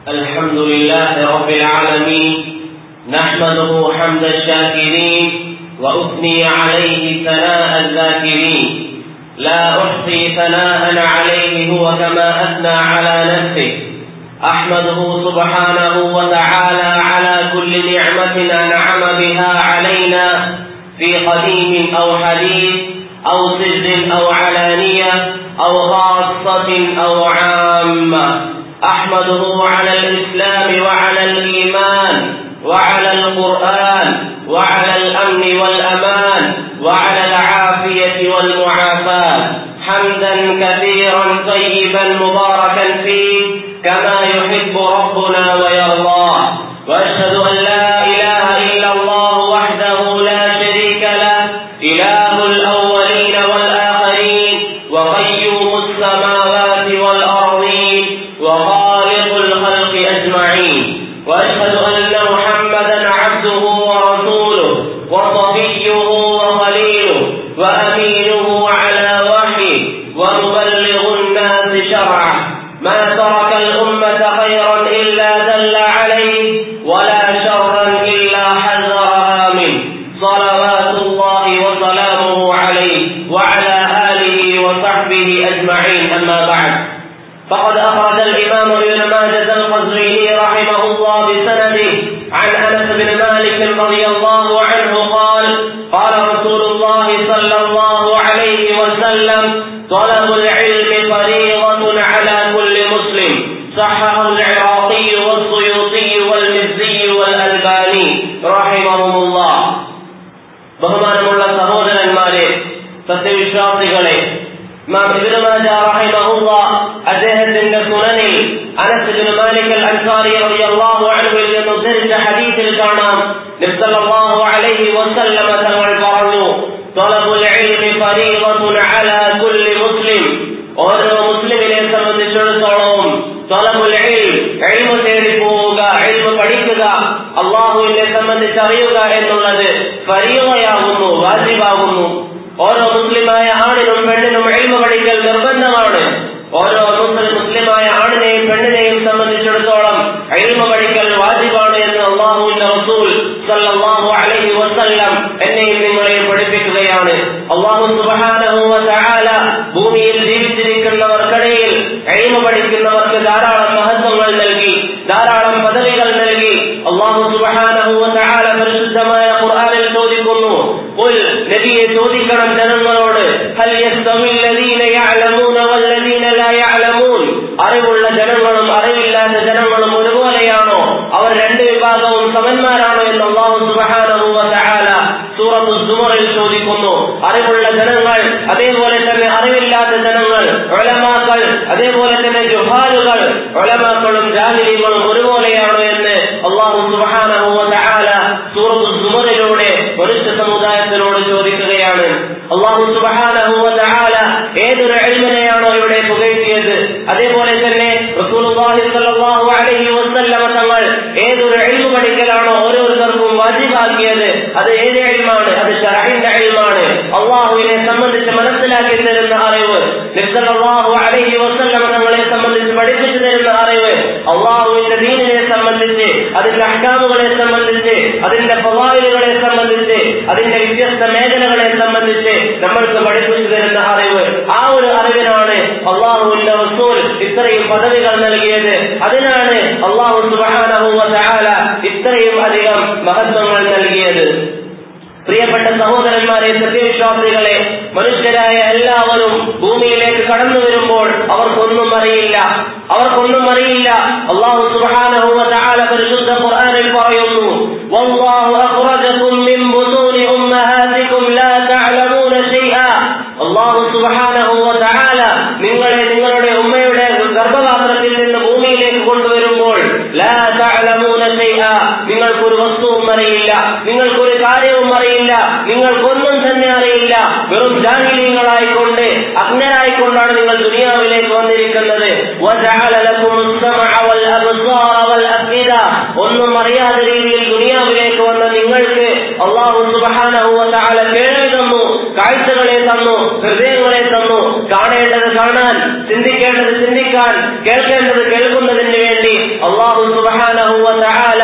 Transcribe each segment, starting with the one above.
الحمد لله رب العالمين نحمده حمد الشاكرين وأثني عليه ثناء الذاكرين لا أحصي ثناء عليه هو كما أثنى على نفسه أحمده سبحانه وتعالى على كل نعمة أنعم بها علينا في قديم أو حديث أو سر أو علانية أو خاصة أو عامة أحمده على الإسلام وعلى الإيمان وعلى القرآن وعلى الأمن والأمان وعلى العافية والمعافاة حمدا كثيرا طيبا مباركا فيه كما يحب ربنا ويرضاه وأشهد أن لا إله إلا الله وحده لا شريك له إله الأولين والآخرين وقيوم السماوات والأرضين وخالق الخلق أجمعين وأشهد أن محمدا عبده ورسوله وصفيه وخليله وأمينه على وحيه ومبلغ الناس شرعه ما ترك الأمة خيرا إلا دل عليه ولا شرا إلا حذرها منه صلوات الله وسلامه عليه وعلى آله وصحبه أجمعين أما بعد فقد أخرج الإمام ابن ماجه القزويني رحمه الله بسنده عن أنس بن مالك رضي الله عنه قال قال رسول الله صلى الله عليه وسلم طلب العلم فريضة على كل مسلم صححه العراقي والسيوطي والمزي والألباني رحمهم الله ബഹുമാനമുള്ള സഹോദരന്മാരെ സത്യവിശ്വാസികളെ അദ്ദേഹത്തിന്റെ സുനനിൽ അനസ് മാലിക് അൽ അൻസാരി റളിയല്ലാഹു അൻഹുവിൽ നിന്ന് ഉദ്ധരിച്ച ഹദീസിൽ കാണാം നബി അലൈഹി വസല്ലമ തങ്ങൾ പറഞ്ഞു തൊലബുൽ ഇൽമി ഫരീളത്തുൻ അലാ കുല്ലി മുസ്ലിം ഓരോ മുസ്ലിമിനെ സംബന്ധിച്ചിടത്തോളം തൊലബുൽ ഇൽമ തേടി പോവുക ഇൽമ പഠിക്കുക അള്ളാഹുവിനെ സംബന്ധിച്ച് അറിയുക എന്നുള്ളത് ഫരീളയാകുന്നു വാജിബാകുന്നു ഓരോ മുസ്ലിമായ ആണിനും പെണ്ണിനും എൽമ പഠിക്കൽ നിർബന്ധമാണ് ഓരോ മുസ്ലിമായ ആണിനെയും പെണ്ണിനെയും സംബന്ധിച്ചിടത്തോളം എൽമ പഠിക്കൽ വാജിബാണ് എന്ന് അള്ളാഹുവിന്റെ റസൂൽ സല്ലല്ലാഹു അലൈഹി വസല്ലം എന്നെയും നിങ്ങളെയും പഠിപ്പിക്കുകയാണ് അള്ളാഹു സുബ്ഹാനഹു വതആല ഭൂമിയിൽ ജീവിച്ചിരിക്കുന്നവർക്കിടയിൽ എൽമ പഠിക്കുന്നവർക്ക് ധാരാളം മഹത്വങ്ങൾ നൽകി ധാരാളം പദവികൾ നൽകി അള്ളാഹു സുബ്ഹാനഹു വതആല പരിശുദ്ധമായ ഖുർആനിൽ ചോദിക്കുന്നു ഖുൽ നബിയെ ചോദിക്കണം ജനങ്ങളോട് ഹൽ യസ്തവില്ലദീന യഅലമൂന വല്ലദീന ലാ യഅലമൂൻ അറിവുള്ള ജനങ്ങളും അറിവില്ലാത്ത ജനങ്ങളും ഒരുപോലെയാണോ അവർ രണ്ട് വിഭാഗവും സമന്മാരാണോ എന്ന് അള്ളാഹു സുബ്ഹാനഹു വതആല സൂറത്തു സുമറിൽ ചോദിക്കുന്നു അറിവുള്ള ജനങ്ങൾ അതേപോലെ തന്നെ അറിവില്ലാത്ത ജനങ്ങൾ ഒലമാക്കൾ അതേപോലെ തന്നെ ജുഹാലുകൾ ഒലമാക്കളും ജാഹിലികളും ഒരുപോലെയാണോ എന്ന് അള്ളാഹു സുബ്ഹാനഹു വതആല സൂറത്തു സുമറിലൂടെ മനുഷ്യ സമുദായത്തിനോട് ചോദിക്കുകയാണ് അള്ളാഹു സുബ്ഹാനഹു വതആല ഏതൊരു എൽമിനെയാണോ ഇവിടെ പുകഴ്ത്തിയത് അതേപോലെ തന്നെ റസൂലുള്ളാഹി സ്വല്ലല്ലാഹു അലൈഹി വസല്ലമ തങ്ങൾ ഏതൊരു എൽമ പഠിക്കലാണോ ഓരോരുത്തർക്കും വാജിബാക്കിയത് അത് ഏത് എൽമാണ് അത് ഷറഹിന്റെ എൽമാണ് അള്ളാഹുവിനെ സംബന്ധിച്ച് മനസ്സിലാക്കി തരുന്ന അറിവ് നിസ്സല്ലാഹു അലൈഹി വസല്ലമ തങ്ങളെ സംബന്ധിച്ച് പഠിപ്പിച്ചു തരുന്ന അറിവ് അള്ളാഹുവിന്റെ ദീനിനെ സംബന്ധിച്ച് അതിന്റെ അഹ്കാമുകളെ സംബന്ധിച്ച് അതിന്റെ ഫവായിലുകളെ സംബന്ധിച്ച് അതിന്റെ വ്യത്യസ്ത മേഖലകളെ സംബന്ധിച്ച് നമ്മൾക്ക് പഠിപ്പിച്ചു തരുന്ന അറിവ് ആ ഒരു അറിവിനാണ് അള്ളാഹുവിന്റെ റസൂൽ ഇത്രയും പദവികൾ നൽകിയത് അതിനാണ് അള്ളാഹു സുബാനഹു വതആല ഇത്രയും അധികം മഹത്വങ്ങൾ നൽകിയത് പ്രിയപ്പെട്ട സഹോദരന്മാരെ സത്യവിശ്വാസികളെ മനുഷ്യരായ എല്ലാവരും ഭൂമിയിലേക്ക് കടന്നു വരുമ്പോൾ അവർക്കൊന്നും അറിയില്ല അവർക്കൊന്നും അറിയില്ല അള്ളാഹു സുബ്ഹാനഹു വതആല പരിശുദ്ധ ഖുർആനിൽ പറയുന്നു വല്ലാഹു അഖ്റജകും മിൻ ബുതൂനി ഉമ്മഹാതികും ലാ തഅലമൂന ശൈആ അള്ളാഹു സുബ്ഹാനഹു വതആല നിങ്ങളെ നിങ്ങളുടെ ഉമ്മയുടെ ഗർഭപാത്രത്തിൽ നിന്ന് ഭൂമിയിലേക്ക് കൊണ്ടുവരുമ്പോൾ ലാ തഅലമൂന ശൈആ നിങ്ങൾക്കൊരു വസ്തുവും അറിയില്ല നിങ്ങൾക്കൊരു കാര്യവും അറിയില്ല നിങ്ങൾക്കൊന്നും തന്നെ അറിയില്ല വെറും ജാഹിലീങ്ങളായിക്കൊണ്ട് അജ്ഞരായിക്കൊണ്ടാണ് നിങ്ങൾ ദുനിയാവിലേക്ക് വന്നിരിക്കുന്നത് ഒന്നും അറിയാത്ത രീതിയിൽ ദുനിയാവിലേക്ക് വന്ന നിങ്ങൾക്ക് അള്ളാഹു സുബാന കേൾവി തന്നു കാഴ്ചകളെ തന്നു ഹൃദയങ്ങളെ തന്നു കാണേണ്ടത് കാണാൻ ചിന്തിക്കേണ്ടത് ചിന്തിക്കാൻ കേൾക്കേണ്ടത് കേൾക്കുന്നതിന് വേണ്ടി അള്ളാഹു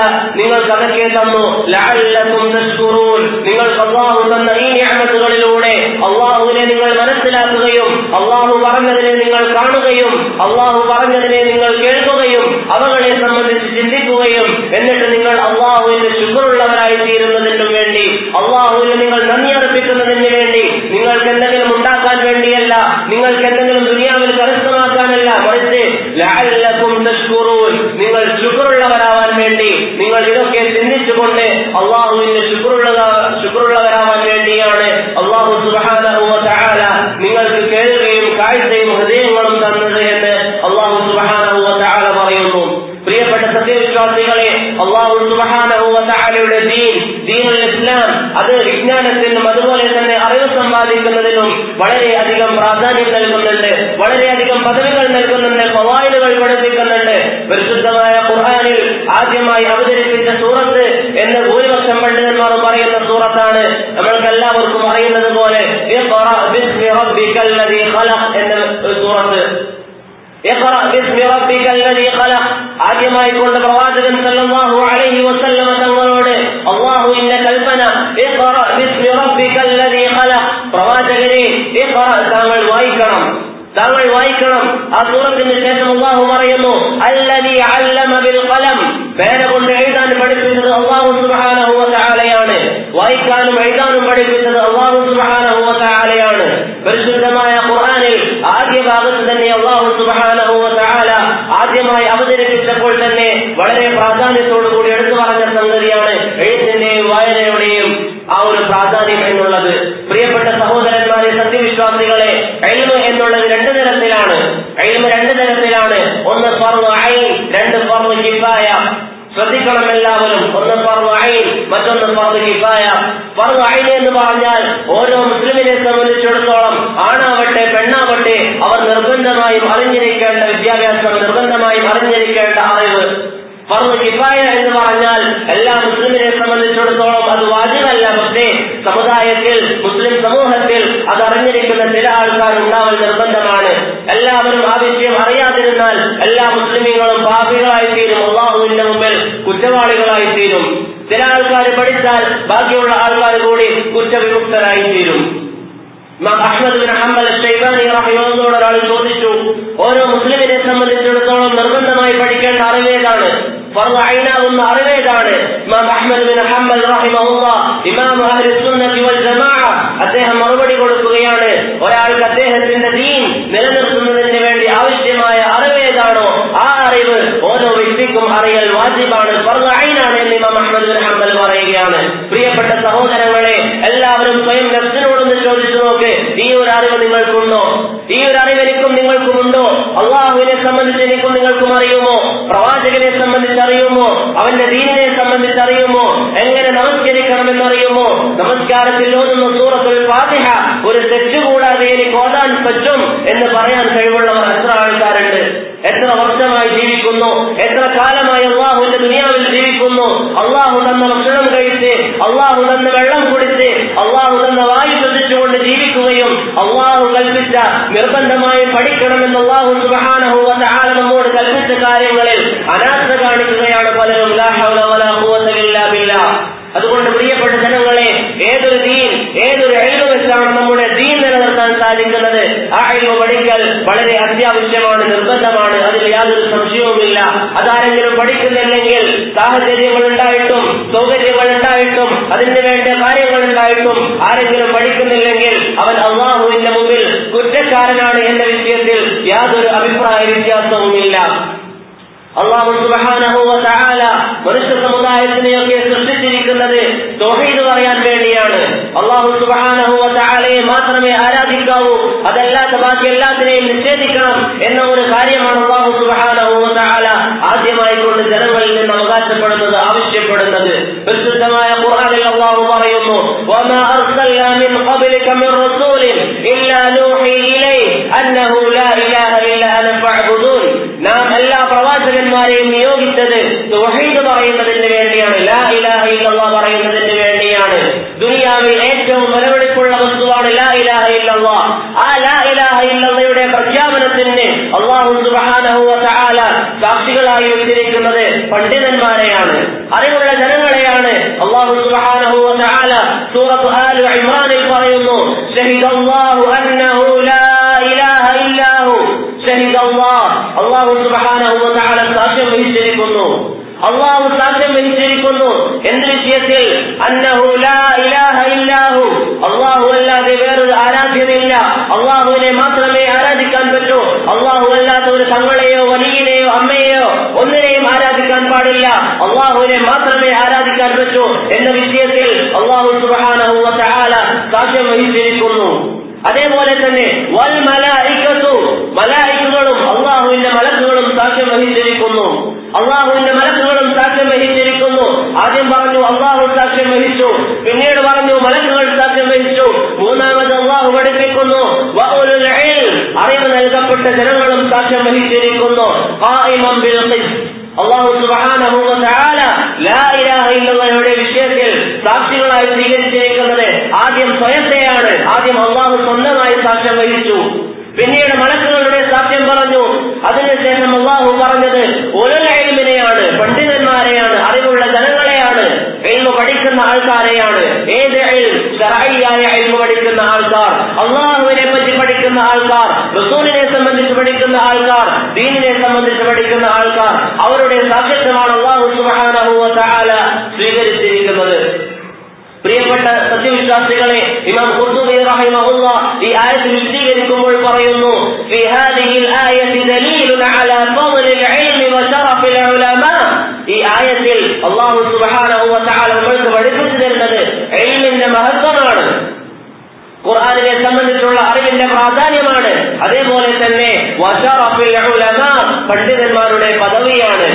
നിങ്ങൾക്ക് അതൊക്കെ തന്നു ലഅല്ലകും തഷ്കുറൂൻ നിങ്ങൾക്ക് അള്ളാഹു തന്ന ഈ ഞാമത്തുകളിലൂടെ അള്ളാഹുവിനെ നിങ്ങൾ മനസ്സിലാക്കുകയും അള്ളാഹു പറഞ്ഞതിനെ നിങ്ങൾ കാണുകയും അള്ളാഹു പറഞ്ഞതിനെ നിങ്ങൾ കേൾക്കുകയും അവകളെ സംബന്ധിച്ച് ചിന്തിക്കുകയും എന്നിട്ട് നിങ്ങൾ അള്ളാഹുവിന്റെ ശുക്രുള്ളവരായി തീരുന്നതിനും വേണ്ടി അള്ളാഹുവിന് നിങ്ങൾ നന്ദി അർപ്പിക്കുന്നതിന് വേണ്ടി നിങ്ങൾക്ക് എന്തെങ്കിലും ഉണ്ടാക്കാൻ വേണ്ടിയല്ല നിങ്ങൾക്ക് എന്തെങ്കിലും ദുനിയാവിൽ കരസ്ഥമാക്കാനല്ല മറിച്ച് ലഅല്ലകും തഷ്കുറൂൻ നിങ്ങൾ ശുക്രുള്ളവരാവാൻ വേണ്ടി നിങ്ങൾ ഇതൊക്കെ ചിന്തിച്ചുകൊണ്ട് അള്ളാഹുവിന്റെ ശുക്രുള്ള ശുക്രുള്ളവരാവാൻ വേണ്ടിയാണ് അള്ളാഹു സുബ്ഹാനഹു വ തആല നിങ്ങൾക്ക് കേൾക്കുകയും കാഴ്ചയും ഹൃദയങ്ങളും തന്നത് എന്ന് അള്ളാഹു സുബ്ഹാനഹു വ തആല പറയുന്നു പ്രിയപ്പെട്ട സത്യവിശ്വാസികളെ അള്ളാഹു സുബ്ഹാനഹു വ തആലയുടെ ദീൻ ദീനുൽ ഇസ്ലാം അത് വിജ്ഞാനത്തിനും അതുപോലെ തന്നെ അറിവ് സമ്പാദിക്കുന്നതിനും വളരെയധികം പ്രാധാന്യം നൽകുന്നുണ്ട് വളരെയധികം പദവികൾ നൽകുന്നുണ്ട് ഫവായിലുകൾ പഠിപ്പിക്കുന്നുണ്ട് പരിശുദ്ധമായ ഖുർആനിൽ ആദ്യമായി അവതരിപ്പിച്ച സൂറത്ത് എന്ന് ഭൂരിപക്ഷം പണ്ഡിതന്മാർ പറയുന്ന സൂറത്താണ് നമ്മൾക്ക് എല്ലാവർക്കും അറിയുന്നത് പോലെ ഇഖ്റ ബിസ്മി റബ്ബിക്കൽ ലദീ ഖലഖ് എന്ന ഒരു സൂറത്ത് اقرأ باسم ربك الذي خلق ആദ്യമായി കൊണ്ട് പ്രവാചകൻ സല്ലല്ലാഹു അലൈഹി വസല്ലമ തങ്ങളോട് അല്ലാഹു ഇന്ന കൽപ്പന ഇഖ്റ ബിസ്മി റബ്ബിക الذي خلق പ്രവാചകനെ ഇഖ്റ താങ്കൾ വായിക്കണം താങ്കൾ വായിക്കണം ആ സൂറത്തിന് ശേഷം അള്ളാഹു പറയുന്നു അല്ലദീ അല്ലമ ബിൽ ഖലം പേന കൊണ്ട് എഴുതാൻ പഠിപ്പിച്ചത് അള്ളാഹു സുബ്ഹാനഹു വ തആലയാണ് വായിക്കാനും എഴുതാനും പഠിപ്പിച്ചത് അള്ളാഹു സുബ്ഹാനഹു വ തആലയാണ് പരിശുദ്ധമായ ഖുർആനിൽ ആദ്യ ഭാഗത്ത് തന്നെ അള്ളാഹു സുബ്ഹാനഹു വ തആല ആദ്യമായി അവതരിപ്പിച്ചപ്പോൾ തന്നെ വളരെ പ്രാധാന്യത്തോടു കൂടി എടുത്തു പറഞ്ഞ സംഗതിയാണ് എഴുത്തിന്റെയും വായനയുടെയും ആ ഒരു പ്രാധാന്യം എന്നുള്ളത് പ്രിയപ്പെട്ട സഹോദരന്മാരെ സത്യവിശ്വാസികളെ എൽമ് എന്നുള്ളത് രണ്ട് തരത്തിലാണ് എൽമ് രണ്ട് തരത്തിലാണ് ഒന്ന് ഫർദ് ഐൻ രണ്ട് ഫർദ് കിഫായ ശ്രദ്ധിക്കണം എല്ലാവരും ഒന്ന് ഫർദ് ഐൻ മറ്റൊന്ന് ഫർദ് കിഫായ ഫർദ് ഐൻ എന്ന് പറഞ്ഞാൽ ഓരോ മുസ്ലിമിനെ സംബന്ധിച്ചിടത്തോളം ആണാവട്ടെ പെണ്ണാവട്ടെ അവർ നിർബന്ധമായും അറിഞ്ഞിരിക്കേണ്ട വിദ്യാഭ്യാസം നിർബന്ധമായും അറിഞ്ഞിരിക്കേണ്ട അറിവ് ഫർദ് കിഫായ എന്ന് പറഞ്ഞാൽ എല്ലാ മുസ്ലിമിനെ സംബന്ധിച്ചിടത്തോളം അത് വാജിബല്ല പക്ഷേ സമുദായത്തിൽ മുസ്ലിം സമൂഹത്തിൽ അത് അറിഞ്ഞിരിക്കുന്ന ചില ആൾക്കാർ ഉണ്ടാവൽ നിർബന്ധമാണ് എല്ലാവരും ആ വിഷയം അറിയാതിരുന്നാൽ എല്ലാ മുസ്ലിമീങ്ങളും പാപികളായി തീരും അള്ളാഹുവിന്റെ മുമ്പിൽ കുറ്റവാളികളായി തീരും ചില ആൾക്കാർ പഠിച്ചാൽ ബാക്കിയുള്ള ആൾക്കാർ കൂടി കുറ്റവിമുക്തരായി തീരും അഹ്മദ് ബിൻ ഹംബൽ ഷൈബാനി റഹിമഹുള്ളോട് ഒരാൾ ചോദിച്ചു ഓരോ മുസ്ലിമിനെ സംബന്ധിച്ചിടത്തോളം നിർബന്ധമായി പഠിക്കേണ്ട അറിവേതാണ് ഫർദ് ഐനാവുന്ന അറിവേതാണ് ഇമാം അഹ്മദ് ബിൻ ഹംബൽ റഹിമഹുള്ള ഇമാം അഹ്ലു സുന്നത്തി വൽ ജമാഅ അദ്ദേഹം മറുപടി കൊടുക്കുകയാണ് ഒരാൾക്ക് അദ്ദേഹത്തിന്റെ ദീൻ നിലനിർത്തുന്നതിന് വേണ്ടി ആവശ്യമായ അറിവേതാണോ ആ അറിവ് ഓരോ വ്യക്തിക്കും അറിയൽ വാജിബാണ് ഫർദ് ഐനാണ് എന്ന് ഇമാം അഹ്മദ് ബിൻ ഹംബൽ പറയുകയാണ് പ്രിയപ്പെട്ട സഹോദരങ്ങളെ എല്ലാവരും സ്വയം നഫ്സിനോടൊന്ന് ചോദിച്ചു നോക്ക് ഈ ഒരു അറിവ് നിങ്ങൾക്കുണ്ടോ ഈ ഒരു അറിവ് എനിക്കും നിങ്ങൾക്കുമുണ്ടോ അള്ളാഹുവിനെ സംബന്ധിച്ച് എനിക്കും നിങ്ങൾക്കും അറിയുമോ പ്രവാചകനെ സംബന്ധിച്ച് അറിയുമോ അവന്റെ ദീനിനെ സംബന്ധിച്ച് അറിയുമോ എങ്ങനെ നമസ്കരിക്കണമെന്നറിയുമോ നമസ്കാരത്തിൽ ഓതുന്ന സൂറത്തുൽ ഫാത്തിഹ ഒരു തെറ്റ് കൂടാതെ എനിക്ക് ഓതാൻ പറ്റും എന്ന് പറയാൻ കഴിവുള്ളവർ എത്ര ആൾക്കാരുണ്ട് എത്ര വർഷമായി ജീവിക്കുന്നു എത്ര കാലമായി അള്ളാഹുവിന്റെ ദുനിയാവിൽ ജീവിക്കുന്നു അള്ളാഹു തന്ന ഭക്ഷണം കഴിച്ച് അള്ളാഹു തന്ന വെള്ളം കുടിച്ച് അള്ളാഹു തന്ന വായു ശ്രദ്ധിച്ചുകൊണ്ട് ജീവിക്കുകയും അള്ളാഹു കൽപ്പിച്ച നിർബന്ധമായും പഠിക്കണമെന്ന് അള്ളാഹു സുബഹാനഹുവ ആല നമ്മോട് കൽപ്പിച്ച കാര്യങ്ങളിൽ അനാസ്ഥ കാണിക്കുകയാണ് പലരും ലാ ഹൗല വലാ ഖുവത ഇല്ലാ ബില്ലാഹ് അതുകൊണ്ട് പ്രിയപ്പെട്ട ജനങ്ങളെ ഏതൊരു ദീൻ ഏതൊരു എഴുതു വെച്ചാണ് നമ്മുടെ ദീൻ നിലനിർത്താൻ സാധിക്കുന്നത് ആ എഴുവ് പഠിക്കൽ വളരെ അത്യാവശ്യമാണ് നിർബന്ധമാണ് അതിൽ യാതൊരു സംശയവുമില്ല അതാരെങ്കിലും പഠിക്കുന്നില്ലെങ്കിൽ സാഹചര്യങ്ങൾ ഉണ്ടായിട്ടും സൗകര്യങ്ങൾ ഉണ്ടായിട്ടും അതിന് വേണ്ട കാര്യങ്ങൾ ഉണ്ടായിട്ടും ആരെങ്കിലും പഠിക്കുന്നില്ലെങ്കിൽ അവൻ അള്ളാഹുവിന്റെ മുമ്പിൽ കുറ്റക്കാരനാണ് എന്ന വിഷയത്തിൽ യാതൊരു അഭിപ്രായ വ്യത്യാസവുമില്ല അള്ളാഹു സുബഹാനഹുവ തആല മനുഷ്യ സമുദായത്തിനെയൊക്കെ സൃഷ്ടിച്ചിരിക്കുന്നത് തൗഹീദ് പറയാൻ വേണ്ടിയാണ് അള്ളാഹു സുബഹാനഹുവ തആലയെ മാത്രമേ ആരാധിക്കാവൂ അതല്ലാത്ത ബാക്കി എല്ലാത്തിനെയും നിഷേധിക്കണം എന്ന ഒരു കാര്യമാണ് അള്ളാഹു സുബഹാനഹുവ തആല ആദ്യമായി കൊണ്ട് ജനങ്ങളിൽ നിന്ന് അവകാശപ്പെടുന്നത് ആവശ്യപ്പെടുന്നത് പരിശുദ്ധമായ ഖുർആനിൽ അള്ളാഹു പറയുന്നു വമാ അർസൽനാ മിൻ ഖബ്ലിക മിൻ റസൂലിൻ ഇല്ലാ നൂഹി ഇലൈഹി അന്നഹു ലാ ഇലാഹ ഇല്ലാ അന ഫഅ്ബുദൂൻ നാം എല്ലാ പ്രവാചകന്മാരെയും നിയോഗിച്ചത് തൗഹീദ് പറയുന്നതിന് വേണ്ടിയാണ് ലാ ഇലാഹ ഇല്ലല്ലാഹ് പറയുന്നതിന് വേണ്ടിയാണ് ദുനിയാവിൽ ഏറ്റവും വിലപിടിപ്പുള്ള വസ്തുവാണ് ലാ ഇലാഹ ഇല്ലല്ലാഹ് ആ ലാ ഇലാഹ ഇല്ലല്ലയുടെ പ്രഖ്യാപനത്തിന് അള്ളാഹു സുബ്ഹാനഹു വ തആല സാക്ഷികളായി വെച്ചിരിക്കുന്നത് പണ്ഡിതന്മാരെയാണ് ജനങ്ങളെയാണ് അറിവുള്ള ജനങ്ങളെയാണ് അള്ളാഹു സുബ്ഹാനഹു വ തആല സൂറത്ത് ആൽ ഇമ്രാനിൽ പറയുന്നു ഷഹിദല്ലാഹു അന്നഹു ലാ ഇലാഹ ഇല്ലാഹു ഷഹിദല്ലാഹ് അള്ളാഹു സുബ്ഹാനഹു വ തആല സാക്ഷ്യം വഹിച്ചിരിക്കുന്നു അള്ളാഹു സാക്ഷ്യം വഹിച്ചിരിക്കുന്നു എന്ത് വിഷയത്തിൽ അന്നഹു ലാ ഇലാഹ ഇല്ലാഹു അള്ളാഹു അല്ലാതെ വേറൊരു ആരാധ്യമില്ല അള്ളാഹുവിനെ മാത്രമേ ആരാധിക്കാൻ പറ്റൂ അള്ളാഹു അല്ലാത്ത ഒരു തങ്ങളെയോ വലിയനെയോ അമ്മയെയോ ഒന്നിനെയും ആരാധിക്കാൻ പാടില്ല അള്ളാഹുവിനെ മാത്രമേ ആരാധിക്കാൻ പറ്റൂ എന്ന വിഷയത്തിൽ അള്ളാഹു സുബ്ഹാനഹു വ തആല സാക്ഷ്യം വഹിച്ചിരിക്കുന്നു അതേപോലെ തന്നെ വൽ മലായിക്കത്തു മലായിക്കുകളും അള്ളാഹുവിന്റെ മലക്കുകളും സാക്ഷ്യം വഹിച്ചിരിക്കുന്നു അള്ളാഹുവിന്റെ മലക്കുകളും സാക്ഷ്യം വഹിച്ചിരിക്കുന്നു ആദ്യം പറഞ്ഞു അള്ളാഹു സാക്ഷ്യം വഹിച്ചു പിന്നീട് പറഞ്ഞു മലക്കുകൾ സാക്ഷ്യം വഹിച്ചു മൂന്നാമത് അള്ളാഹു പഠിപ്പിക്കുന്നു വഉലുൽ ഇൽം, അറിവ് നൽകപ്പെട്ട ജനങ്ങളും സാക്ഷ്യം വഹിച്ചിരിക്കുന്നു ഖായിമൻ ബിൽ ഖിസ്ത്. അള്ളാഹു സുബ്ഹാനഹു വ തആല ലാ ഇലാഹ ഇല്ലല്ലാഹയുടെ വിഷയത്തിൽ സാക്ഷികളായി സ്വീകരിച്ചിരിക്കുന്നത് ആദ്യം സ്വയത്തെയാണ് ആദ്യം അള്ളാഹു സ്വന്തമായി സാക്ഷ്യം വഹിച്ചു പിന്നീട് മലക്കുകളുടെ സാക്ഷ്യം പറഞ്ഞു അതിനുശേഷം അള്ളാഹു പറഞ്ഞത് ഒലലയിമിനെയാണ് പണ്ഡിതന്മാരെയാണ് അറിവുള്ള ജനങ്ങളെയാണ് എൽമ പഠിക്കുന്ന ആൾക്കാരെയാണ് ഏത് ഷറായിയായ എൽമ പഠിക്കുന്ന ആൾക്കാർ അള്ളാഹുവിനെ പറ്റി പഠിക്കുന്ന ആൾക്കാർ റസൂലിനെ സംബന്ധിച്ച് പഠിക്കുന്ന ആൾക്കാർ ദീനിനെ സംബന്ധിച്ച് പഠിക്കുന്ന ആൾക്കാർ അവരുടെ സാക്ഷ്യത്വമാണ് അള്ളാഹു സുബ്ഹാനഹു വ തആല സ്വീകരിച്ചിരിക്കുന്നത് പ്രിയപ്പെട്ട സത്യവിശ്വാസികളെ ഇമാം ഖുർത്തുബി റഹിമഹുല്ല ഈ ആയത്തിൽ വിശദീകരിക്കുമ്പോൾ പറയുന്നു في هذه الآية دليل على فضل العلم وشرف العلماء ഈ ആയത്തിൽ അള്ളാഹു സുബ്ഹാനഹു വ തആല നമ്മൾക്ക് പഠിപ്പിച്ചു തരുന്നത് ഇൽമിന്റെ മഹത്വമാണ് ഖുർആനിനെ സംബന്ധിച്ചുള്ള അറിവിന്റെ പ്രാധാന്യമാണ് അതേപോലെ തന്നെ വശറഫിൽ ഉലമാ പണ്ഡിതന്മാരുടെ പദവിയാണ്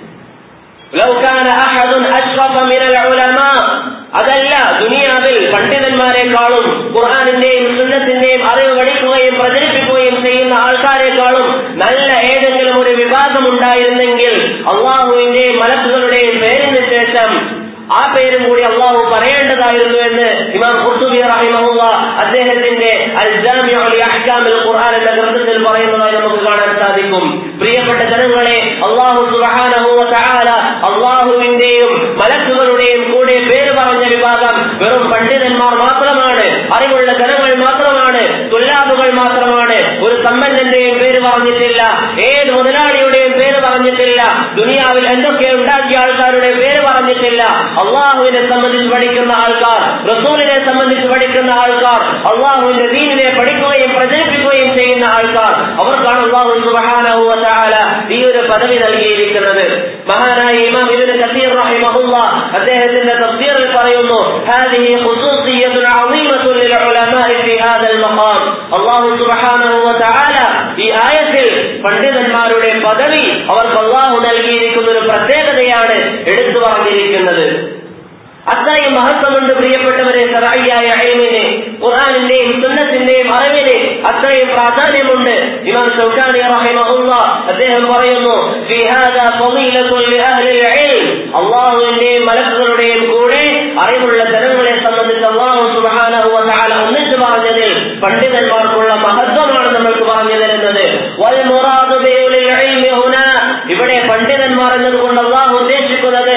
لو كان أحد أشرف من العلماء അതല്ല ദുനിയാവിൽ പണ്ഡിതന്മാരെക്കാളും ഖുർആാനിന്റെയും സുന്നത്തിന്റെയും അറിവ് പഠിക്കുകയും പ്രചരിപ്പിക്കുകയും ചെയ്യുന്ന ആൾക്കാരെക്കാളും നല്ല ഏതെങ്കിലും ഒരു വിഭാഗം ഉണ്ടായിരുന്നെങ്കിൽ അള്ളാഹുവിന്റെയും മലക്കുകളുടെയും പേരിന് ശേഷം ആ പേരും കൂടി അള്ളാഹു പറയേണ്ടതായിരുന്നു എന്ന് ഇമാം ഖുർത്തുബി റഹിമഹുള്ള അദ്ദേഹത്തിന്റെ അൽ ജാമിഉ ലി അഹ്കാമിൽ ഖുർആൻ എന്ന ഗ്രന്ഥത്തിൽ പറയുന്നതായി നമുക്ക് കാണാൻ സാധിക്കും പ്രിയപ്പെട്ട ജനങ്ങളെ അള്ളാഹു സുബ്ഹാനഹു വ തആല അള്ളാഹുവിന്റെയും മലക്കുകളുടെയും കൂടെ പേര് പറഞ്ഞ വിഭാഗം വെറും പണ്ഡിതന്മാർ മാത്രമാണ് അറിവുള്ള ജനങ്ങൾ മാത്രമാണ് തുല്ലാബുകൾ മാത്രമാണ് ഒരു സമ്പന്നന്റെയും പേര് പറഞ്ഞിട്ടില്ല ഏത് മുതലാളിയുടെയും പേര് പറഞ്ഞിട്ടില്ല ദുനിയാവിൽ എന്തൊക്കെ ഉണ്ടാക്കിയ ആൾക്കാരുടെ പേര് പറഞ്ഞിട്ടില്ല അള്ളാഹുവിനെ സംബന്ധിച്ച് പഠിക്കുന്ന ആൾക്കാർ റസൂലിനെ സംബന്ധിച്ച് പഠിക്കുന്ന ആൾക്കാർ അള്ളാഹുവിന്റെ ദീനിനെ പഠിക്കുകയും പ്രചരിപ്പിക്കുകയും ചെയ്യുന്ന ആൾക്കാർ അവർക്കാണ് അള്ളാഹു സുബ്ഹാനഹു വ തആല ഈ ഒരു പദവി നൽകിയിരിക്കുന്നത് മഹാനായ ഇമാം ഇബ്നു കസീർ റഹിമഹുല്ല അദ്ദേഹത്തിന്റെ തഫ്സീറിൽ പറയുന്നു ഹാദിഹി ഖുസൂസിയ്യത്തുൻ അളീമത്തുൻ ലിൽ ഉലമാഇ ഫി ഹാദൽ മഖാം അല്ലാഹു സുബ്ഹാനഹു വ തആല ഈ ആയത്തിൽ പണ്ഡിതന്മാരുടെ പദവി അവർക്ക് അള്ളാഹു നൽകിയിരിക്കുന്ന ഒരു പ്രത്യേകതയാണ് എടുത്തു പറഞ്ഞിരിക്കുന്നത് അത്രയും മഹത്വമുണ്ട് പ്രിയപ്പെട്ടവരെ സറായിയായ അഴിമിന് ഖുർആാനിന്റെയും സുന്നത്തിന്റെയും അറിവിന് അത്രയും പ്രാധാന്യമുണ്ട് ഇമാം ഷൗക്കാനി റഹിമഹുല്ല അദ്ദേഹം പറയുന്നു "ഫീ ഹാദാ ഫളീലത്തുൻ ലിഅഹ്ലിൽ ഇൽം." അള്ളാഹുവിന്റെയും മലക്കുകളുടെയും കൂടെ അറിവുള്ള ജനങ്ങളെ സംബന്ധിച്ച് അള്ളാഹു സുബ്ഹാനഹു വ തആല ഒന്നിച്ചു പറഞ്ഞതിൽ പണ്ഡിതന്മാർക്കുള്ള മഹത്വമാണ് നമ്മൾക്ക് പറഞ്ഞു തരുന്നത് വൽ മുറാദു ബിഉലിൽ ഇൽമി ഹുനാ ഇവിടെ പണ്ഡിതന്മാർ എന്നതുകൊണ്ട് അള്ളാഹു ഉദ്ദേശിക്കുന്നത്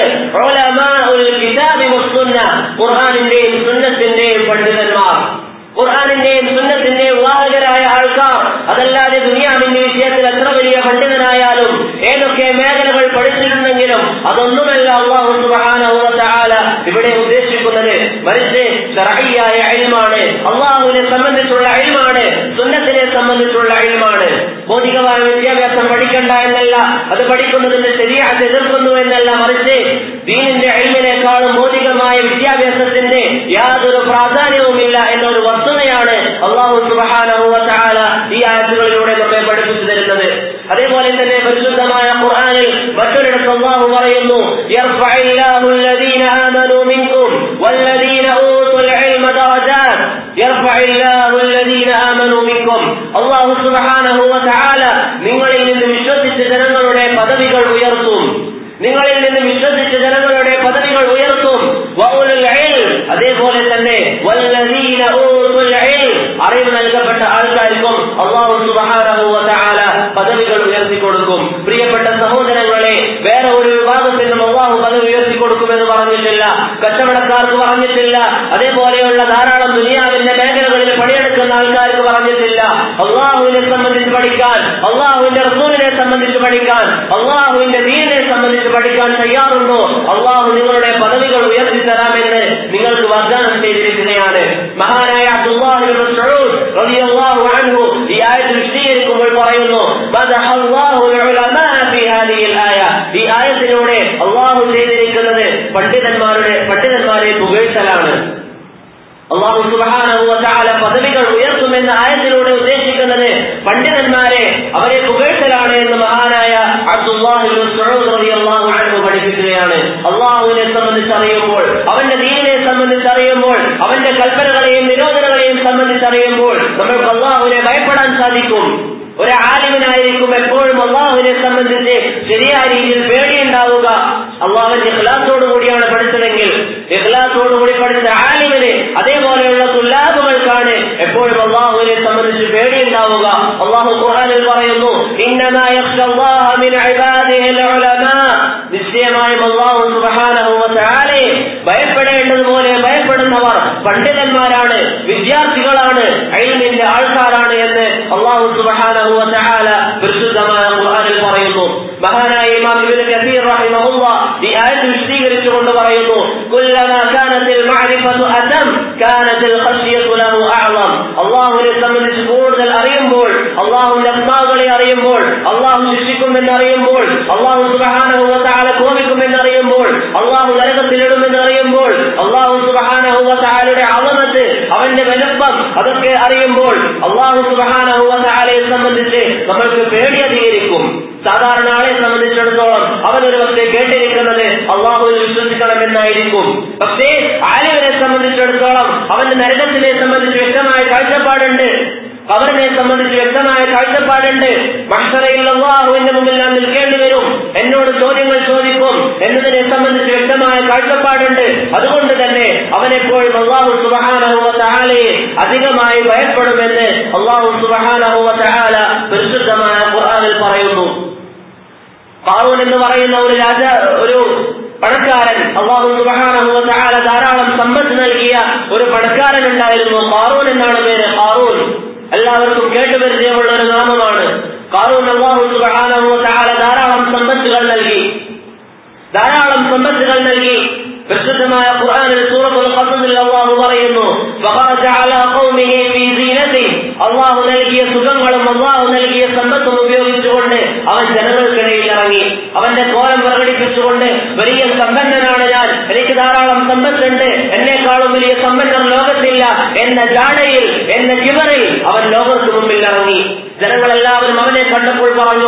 ഉലമാഉൽ കിതാബി വസ്സുന്ന ഖുർആനിന്റെയും സുന്നത്തിന്റെയും പണ്ഡിതന്മാർ ഖുർആാനിന്റെയും സുന്നത്തിന്റെയും വാഹകരായ ആൾക്കാർ അതല്ലാതെ ദുനിയാവിന്റെ വിഷയത്തിൽ എത്ര വലിയ പണ്ഡിതനായാലും ഏതൊക്കെ മേഖലകൾ പഠിച്ചിട്ടുണ്ടെങ്കിലും അതൊന്നുമല്ല അള്ളാഹു സുബ്ഹാനഹു വ തആല ഇവിടെ ഉദ്ദേശിക്കുന്നത് മറിച്ച് ശർഈയായ ഇൽമാണ് അള്ളാഹുവിനെ സംബന്ധിച്ചുള്ള ഇൽമാണ് സുന്നത്തിനെ സംബന്ധിച്ചുള്ള ഇൽമാണ് ഭൗതികമായ വിദ്യാഭ്യാസം പഠിക്കണ്ട എന്നല്ല അത് പഠിക്കുന്നതിന് ശരിയായിട്ട് എതിർക്കുന്നു എന്നല്ല മറിച്ച് ദീനിന്റെ ഇൽമിനേക്കാളും ഭൗതികമായ വിദ്യാഭ്യാസത്തിന്റെ യാതൊരു പ്രാധാന്യവുമില്ല എന്നൊരു വസ്തുതയാണ് അള്ളാഹു സുബ്ഹാനഹു വ തആല ഈ ആയത്തുകളിലൂടെ നമ്മെ പഠിപ്പിച്ചു തരുന്നത് അതേപോലെ തന്നെ പരിശുദ്ധമായ ഖുർആനിൽ മറ്റൊരിടത്ത് അള്ളാഹു പറയുന്നു യർഫഇല്ലാഹു الذين آمنوا منكم والذين أوتوا العلم درجات يرفع الله الذين آمنوا منكم അള്ളാഹു സുബ്ഹാനഹു വ തആല നിങ്ങളിൽ നിന്ന് വിശ്വസിച്ച ജനങ്ങളുടെ പദവികൾ ഉയർത്തും നിങ്ങളിൽ നിന്ന് വിശ്വസിച്ച ജനങ്ങളുടെ പദവികൾ ഉയർത്തും വഉലുൽ ഇൽം അതേപോലെ തന്നെ വല്ലദീന ഊതുൽ ഇൽം അറിവ് നൽകപ്പെട്ട ആൾക്കാർക്കും അള്ളാഹു സുബ്ഹാനഹു വ തആല പദവികൾ ഉയർത്തി കൊടുക്കും പ്രിയപ്പെട്ട സഹോദരങ്ങളെ വേറെ ഒരു വിഭാഗത്തിനും അള്ളാഹു പദവി കച്ചവടക്കാർക്ക് പറഞ്ഞിട്ടില്ല അതേപോലെയുള്ള ധാരാളം ദുനിയാവിന്റെ മേഖലകളിൽ പണിയെടുക്കുന്ന ആൾക്കാർക്ക് പറഞ്ഞിട്ടില്ല അള്ളാഹുവിനെ സംബന്ധിച്ച് പഠിക്കാൻ അള്ളാഹുവിന്റെ റസൂലിനെ സംബന്ധിച്ച് പഠിക്കാൻ അള്ളാഹുവിന്റെ ദീനിനെ സംബന്ധിച്ച് പഠിക്കാൻ തയ്യാറുണ്ടോ അള്ളാഹു നിങ്ങളുടെ പദവികൾ ഉയർത്തി തരാമെന്ന് നിങ്ങൾക്ക് വാഗ്ദാനം ചെയ്തിരിക്കുകയാണ് മഹാനായ അബ്ദുല്ലാഹി മസ്ഊദ് റളിയല്ലാഹു അൻഹു ഈ ആയത്ത് വിശദീകരിക്കുമ്പോൾ പറയുന്നു മദഹ അല്ലാഹു ഉലമാ ഫീ ഹാദിഹിൽ ആയ ഈ ആയത്തിലൂടെ അള്ളാഹു ചെയ്തിരിക്കുന്നത് പണ്ഡിതന്മാരുടെ പണ്ഡിതന്മാരെ പുകഴ്ത്തലാണ് അള്ളാഹു സുബാന പദവികൾ ഉയർത്തുമെന്ന ആയത്തിലൂടെ ഉദ്ദേശിക്കുന്നത് പണ്ഡിതന്മാരെ അവരെ പുകഴ്ത്തലാണ് എന്ന് മഹാനായ അബ്ദുല്ലാഹു പഠിപ്പിക്കുകയാണ് അള്ളാഹുവിനെ സംബന്ധിച്ച് അറിയുമ്പോൾ അവന്റെ ദീനിനെ സംബന്ധിച്ച് അറിയുമ്പോൾ അവന്റെ കൽപ്പനകളെയും നിരോധനങ്ങളെയും സംബന്ധിച്ച് അറിയുമ്പോൾ നമ്മൾക്ക് അള്ളാഹുവിനെ ഭയപ്പെടാൻ സാധിക്കും ഒരു ആലിമിനായിരിക്കും എപ്പോഴും അള്ളാഹുവിനെ സംബന്ധിച്ച് ശരിയായ രീതിയിൽ പേടിയുണ്ടാവുക അള്ളാഹുവിന്റെ ഇഖ്ലാസോട് കൂടിയാണ് പഠിച്ചതെങ്കിൽ ഇഖ്ലാസോട് കൂടി പഠിച്ച ആലിമിന് അതേപോലെയുള്ള തുല്ലാബുകൾക്കാണ് എപ്പോഴും അള്ളാഹുവിനെ സംബന്ധിച്ച് പേടിയുണ്ടാവുക അള്ളാഹു ഖുർആനിൽ പറയുന്നു നിശ്ചയമായും അള്ളാഹു സുബാനഹുവലെ ഭയപ്പെടേണ്ടതുപോലെ ഭയപ്പെടുന്നവർ പണ്ഡിതന്മാരാണ് വിദ്യാർത്ഥികളാണ് അയിലിന്റെ ആൾക്കാരാണ് എന്ന് അള്ളാഹു സുബാനഹുവല പരിശുദ്ധമായ ഖുർആനിൽ പറയുന്നു മഹാനായ ഇമാം ഇബ്നു കസീർ റഹിമഹുല്ലാ ഈ ആയത്ത് വിശദീകരിച്ചുകൊണ്ട് പറയുന്നു കുല്ലമാ കാനത്തിൽ മഅരിഫതു അതം കാനത്തിൽ ഖശിയതു ലഹു അഅളം അല്ലാഹുവിനെ സംബന്ധിച്ച് കൂടുതൽ അറിയുമ്പോൾ അല്ലാഹുവിന്റെ അസ്മാകളെ അറിയുമ്പോൾ അല്ലാഹു ശിക്ഷിക്കുമെന്ന് അറിയുമ്പോൾ അല്ലാഹു സുബ്ഹാനഹു വ തആല കോപിക്കുമെന്ന് അറിയുമ്പോൾ അല്ലാഹു നരകത്തിലിടുമെന്ന് അറിയുമ്പോൾ അല്ലാഹു സുബ്ഹാനഹു വ തആലയുടെ അളമത്ത് അവന്റെ വലുപ്പം അതൊക്കെ അറിയുമ്പോൾ അല്ലാഹു സുബ്ഹാനഹു വ തആലയെ സംബന്ധിച്ച് നമ്മൾക്ക് പേടി അധികരിക്കും സാധാരണ ആളെ സംബന്ധിച്ചിടത്തോളം അവൻ ഒരു പക്ഷേ കേട്ടിരിക്കുന്നത് അള്ളാഹുവിൽ വിശ്വസിക്കണമെന്നായിരിക്കും പക്ഷേ ആലിമിനെ സംബന്ധിച്ചിടത്തോളം അവന്റെ നരകത്തിനെ സംബന്ധിച്ച് വ്യക്തമായ കാഴ്ചപ്പാടുണ്ട് അവരിനെ സംബന്ധിച്ച് വ്യക്തമായ കാഴ്ചപ്പാടുണ്ട് മഷറയിൽ അള്ളാഹുവിന്റെ മുമ്പിൽ ഞാൻ നിൽക്കേണ്ടി വരും എന്നോട് ചോദ്യങ്ങൾ ചോദിക്കും എന്നതിനെ സംബന്ധിച്ച് വ്യക്തമായ കാഴ്ചപ്പാടുണ്ട് അതുകൊണ്ട് തന്നെ അവനെപ്പോഴും അള്ളാഹു സുബഹാനഹുവ താലയെ അധികമായി ഭയപ്പെടുമെന്ന് അള്ളാഹു സുബഹാനഹുവ താല പരിശുദ്ധമായ ഖുർആനിൽ പറയുന്നു കാറൂൻ എന്ന് പറയുന്ന ഒരു രാജ ഒരു പണക്കാരൻ അള്ളാഹു സുബഹാനഹുവ താല ധാരാളം സമ്പത്ത് നൽകിയ ഒരു പണക്കാരൻ ഉണ്ടായിരുന്നു കാറൂൻ എന്നാണ് പേര് കാറൂൻ എല്ലാവർക്കും കേട്ടുപരിചയമുള്ള ഒരു നാമമാണ് കാറൂൻ അള്ളാഹു സുബഹാനഹുവ താല ധാരാളം സമ്പത്തുകൾ നൽകി ധാരാളം സമ്പത്തുകൾ നൽകി പ്രസിദ്ധമായ ഖുർആനിൽ സൂറത്തുൽ ഖസസിൽ അല്ലാഹു പറയുന്നു ഫഖറജ അലാ ഖൗമിഹി ഫീ സീനതി അല്ലാഹു നൽകിയ സുഖങ്ങളും അല്ലാഹു നൽകിയ സമ്പത്തും ഉപയോഗിച്ചുകൊണ്ട് അവൻ ജനങ്ങൾക്കിടയിൽ ഇറങ്ങി അവന്റെ കോലം പ്രകടിപ്പിച്ചുകൊണ്ട് വലിയ സമ്പന്നനാണ് ഞാൻ എനിക്ക് ധാരാളം സമ്പത്തുണ്ട് എന്നെക്കാളും വലിയ സമ്പന്നർ ലോകത്തില്ല എന്ന ജാടയിൽ എന്ന ചിവറിൽ അവൻ ലോകർക്ക് മുമ്പിൽ ഇറങ്ങി ജനങ്ങളെല്ലാവരും അവനെ കണ്ടപ്പോൾ പറഞ്ഞു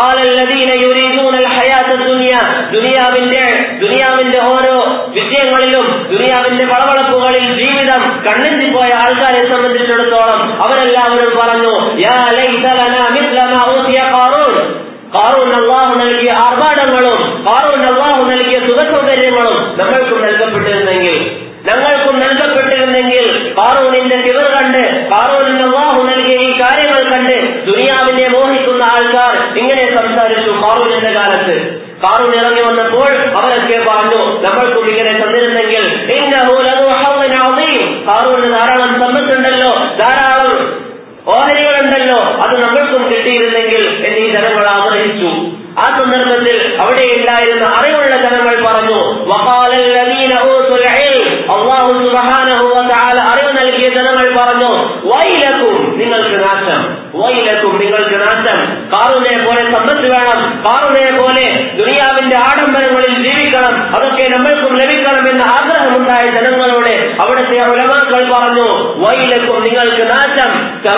ദുനിയാവിന്റെ ദുനിയാവിന്റെ ഓരോ വിഷയങ്ങളിലും ദുനിയാവിന്റെ വളവളപ്പുകളിൽ ജീവിതം കണ്ണെന്തി പോയ ആൾക്കാരെ സംബന്ധിച്ചിടത്തോളം അവരെല്ലാവരും പറഞ്ഞു യാ കാറൂൻ അള്ളാഹു നൽകിയ ആർഭാടങ്ങളും കാറൂൻ അള്ളാഹു നൽകിയ സുഖസൗകര്യങ്ങളും നമ്മൾക്കും നൽകപ്പെട്ടിരുന്നെങ്കിൽ ഞങ്ങൾക്കും നൽകപ്പെട്ടിരുന്നെങ്കിൽ കാറൂനിന്റെ കിവർ കണ്ട് കാറൂനിന് അള്ളാഹു നൽകിയ ഈ കാര്യങ്ങൾ കണ്ട് ദുനിയാവിനെ മോഹിക്കുന്ന ആൾക്കാർ ഇങ്ങനെ സംസാരിച്ചു കാറൂനിന്റെ കാലത്ത് കാറൂൻ ഇറങ്ങി വന്നപ്പോൾ അവരൊക്കെ പറഞ്ഞു നമ്മൾക്കും ഇങ്ങനെ തന്നിരുന്നെങ്കിൽ കാറൂന് ധാരാളം സമ്പത്തുണ്ടല്ലോ ധാരാളം ഓഹരികളുണ്ടല്ലോ അത് നമ്മൾക്കും കിട്ടിയിരുന്നെങ്കിൽ എന്നീ ജനങ്ങൾ ആഗ്രഹിച്ചു ആ സന്ദർഭത്തിൽ അവിടെ ഉണ്ടായിരുന്ന അറിവുള്ള ജനങ്ങൾ പറഞ്ഞു അള്ളാഹു സുബാനഹുല അറിവ് നൽകിയ ജനങ്ങൾ പറഞ്ഞു വൈലക്കും നിങ്ങൾക്ക് നാശം വൈലക്കും നിങ്ങൾക്ക് നാശം കാറുനെ പോലെ സമ്പത്ത് വേണം കാറുനെ പോലെ ദുനിയാവിന്റെ ആഡംബരങ്ങളിൽ ജീവിക്കണം അതൊക്കെ നമ്മൾക്കും ലഭിക്കണമെന്ന ആഗ്രഹമുണ്ടായ ജനങ്ങളോട് അവിടുത്തെ ഉലമാക്കൾ പറഞ്ഞു വൈലക്കും നിങ്ങൾക്ക് നാശം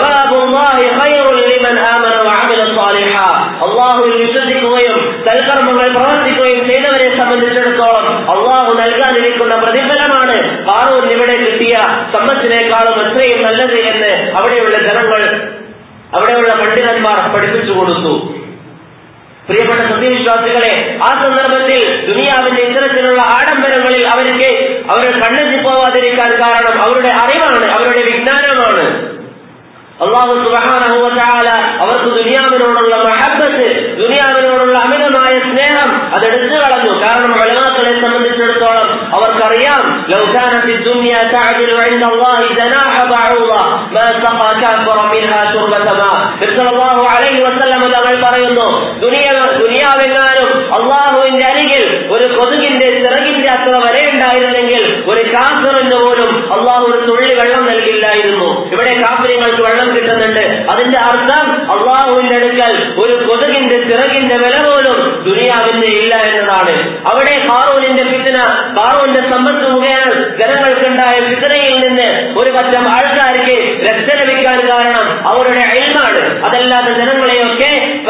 അള്ളാഹുവിൽ വിശ്വസിക്കുകയും സൽക്കർമ്മങ്ങൾ പ്രവർത്തിക്കുകയും ചെയ്തവരെ സംബന്ധിച്ചിടത്തോളം അള്ളാഹു നൽകാനിരിക്കുന്ന പ്രതിഫലമാണ് കാറൂൻ ഇവിടെ കിട്ടിയ സമ്പത്തിനേക്കാളും എത്രയും നല്ലത് എന്ന് അവിടെയുള്ള ജനങ്ങൾ അവിടെയുള്ള പണ്ഡിതന്മാർ പഠിപ്പിച്ചു കൊടുത്തു പ്രിയപ്പെട്ട സത്യവിശ്വാസികളെ ആ സന്ദർഭത്തിൽ ദുനിയാവിന്റെ ഇത്തരത്തിലുള്ള ആഡംബരങ്ങളിൽ അവർക്ക് അവർ കണ്ണെത്തി പോവാതിരിക്കാൻ കാരണം അവരുടെ അറിവാണ് അവരുടെ വിജ്ഞാനമാണ് അള്ളാഹു സുബാനഹുവല അവർക്ക് ദുനിയാവിനോടുള്ള മഹബത്ത് ദുനിയാവിനോടുള്ള അമിതമായ സ്നേഹം അതെടുത്തു കളഞ്ഞു കാരണം വളമാക്കളെ സംബന്ധിച്ചിടത്തോളം അവർക്കറിയാം لو كانت الدنيا تعدل عند الله جناح بعوضة ما سقى كافر منها شربة ماء നബിസല്ലല്ലാഹു അലൈഹി വസല്ലം തങ്ങൾ പറയുന്നു ദുനിയ ദുനിയാവെങ്ങാനും അള്ളാഹുവിന്റെ അരികിൽ ഒരു കൊതുകിന്റെ ചിറകിന്റെ അത്ര വരെയുണ്ടായിരുന്നെങ്കിൽ ഒരു കാഫിറിന് പോലും അള്ളാഹു ഒരു തുള്ളി വെള്ളം നൽകില്ലായിരുന്നു ഇവിടെ കാഫിര്യങ്ങൾക്ക് വെള്ളം കിട്ടുന്നുണ്ട് അതിന്റെ അർത്ഥം അള്ളാഹുവിന്റെ അടുക്കൽ ഒരു കൊതുകിന്റെ ചിറകിന്റെ വില പോലും ദുനിയാവിന്റെ ഇല്ല എന്നതാണ് അവിടെ ഹാറൂനിന്റെ ഫിത്തന ഹാറൂന്റെ സമ്പത്ത് മുഖേന ജനങ്ങൾക്കുണ്ടായ ഫിത്തനയിൽ നിന്ന് ഒരു പറ്റം ആൾക്കാർക്ക് രക്ഷ ലഭിക്കാൻ കാരണം അവരുടെ അയൽമാണ് അതല്ലാത്ത ജനങ്ങളെയൊക്കെ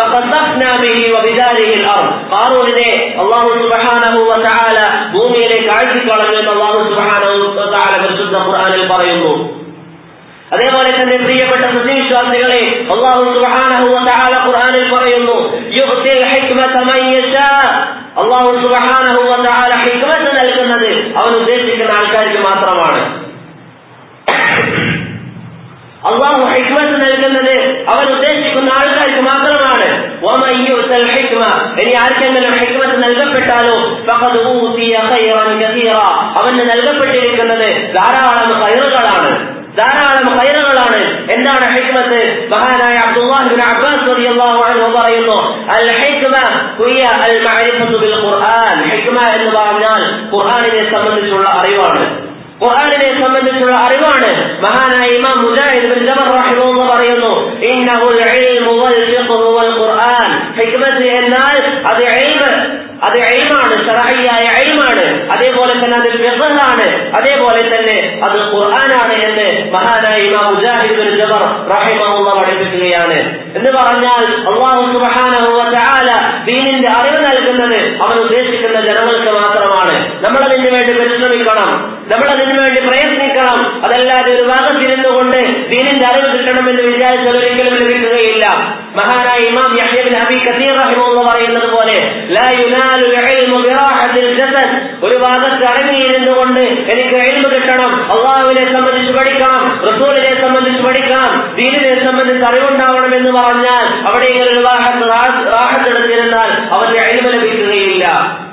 ഹാറൂനിനെ അള്ളാഹു സുബഹാനഹു വതആല ഭൂമിയിലേക്ക് ആഴ്ചക്കളഞ്ഞു എന്ന് അള്ളാഹു സുബഹാനഹു വതആല പരിശുദ്ധ ഖുർആനിൽ പറയുന്നു അതേപോലെ തന്നെ പ്രിയപ്പെട്ട സത്യവിശ്വാസികളെ അള്ളാഹു സുബ്ഹാനഹു വതആല ഖുർആനിൽ പറയുന്നു യുഹ്തിൽ ഹിക്മത മൻ യശാ അള്ളാഹു സുബ്ഹാനഹു വതആല ഹിക്മത്ത് നൽകുന്നത് അവൻ ഉദ്ദേശിക്കുന്ന ആൾക്കാർക്ക് മാത്രമാണ് അള്ളാഹു ഹിക്മത്ത് നൽകുന്നത് അവൻ ഉദ്ദേശിക്കുന്ന ആൾക്കാർക്ക് മാത്രമാണ് ومن يؤت الحكمة ഇനി ആർക്കെങ്കിലും ഹിക്മത്ത് നൽകപ്പെട്ടാലോ فقد أوتي خيرا كثيرا അവന് നൽകപ്പെട്ടിരിക്കുന്നത് ധാരാളം ഖൈറുകളാണ് ധാരാളം ഖൈറുകളാണ് എന്താണ് ഹിക്മത്ത് മഹാനായ അബ്ദുല്ലാഹി ബിൻ അബ്ബാസ് റളിയല്ലാഹു അൻഹു പറയുന്നു അൽ ഹിക്മ ഹിയ അൽ മഅരിഫത്തു ബിൽ ഖുർആൻ ഹിക്മ എന്ന് പറഞ്ഞാൽ ഖുർആനിനെ സംബന്ധിച്ചുള്ള അറിവാണ് ഖുർആനിനെ സംബന്ധിച്ചുള്ള അറിവാണ് മഹാനായ ഇമാം മുജാഹിദ് ബിൻ ജബർ റഹിമഹുല്ലാഹ് പറയുന്നു ഇന്നഹുൽ ഇൽമു വൽ ഫിഖ്ഹു വൽ ഖുർആൻ ഹിക്മത്ത് എന്നാൽ അത് ഇൽമ് അത് എൽമാണ് ഷറഹിയായ എൽമാണ് അതേപോലെ തന്നെ അത് ഫിഖഹാണ് അതേപോലെ തന്നെ അത് ഖുർആനാണ് എന്ന് മഹാനായ ഇമാം മുജാഹിദ് ബിൻ ജബർ റഹിമഹുള്ള പഠിപ്പിക്കുകയാണ് എന്ന് പറഞ്ഞാൽ അള്ളാഹു സുബ്ഹാനഹു വ തആല ദീനിന്റെ അറിവ് നൽകുന്നത് അവൻ ഉദ്ദേശിക്കുന്ന ജനങ്ങൾക്ക് മാത്രമാണ് നമ്മൾ അതിനു വേണ്ടി പരിശ്രമിക്കണം നമ്മൾ അതിനു വേണ്ടി പ്രയത്നിക്കണം അതല്ലാതെ ഒരു ഭാഗത്തിരുന്നു കൊണ്ട് ദീനിന്റെ അറിവ് കിട്ടണമെന്ന് വിചാരിച്ചാൽ ഒരിക്കലും ലഭിക്കുകയില്ല മഹാനായ ഇമാം യഹ്യ ബിൻ അബി കസീർ റഹിമഹുള്ള പറയുന്നത് പോലെ ലാ യുനാലു ഇൽമു ബിറാഹത്തിൽ ജസദ് ഒരു ഭാഗത്ത് അടങ്ങിയിരുന്നു കൊണ്ട് എനിക്ക് ഇൽമു കിട്ടണം അള്ളാഹുവിനെ സംബന്ധിച്ച് പഠിക്കണം റസൂലിനെ സംബന്ധിച്ച് പഠിക്കണം ദീനിനെ സംബന്ധിച്ച് അറിവുണ്ടാവണം എന്ന് പറഞ്ഞാൽ അവിടെ ഇങ്ങനെ ഒരു ഭാഗത്ത് റാഹത്തെടുത്തിരുന്നാൽ അവന്റെ ഇൽമു ലഭിക്കുകയില്ല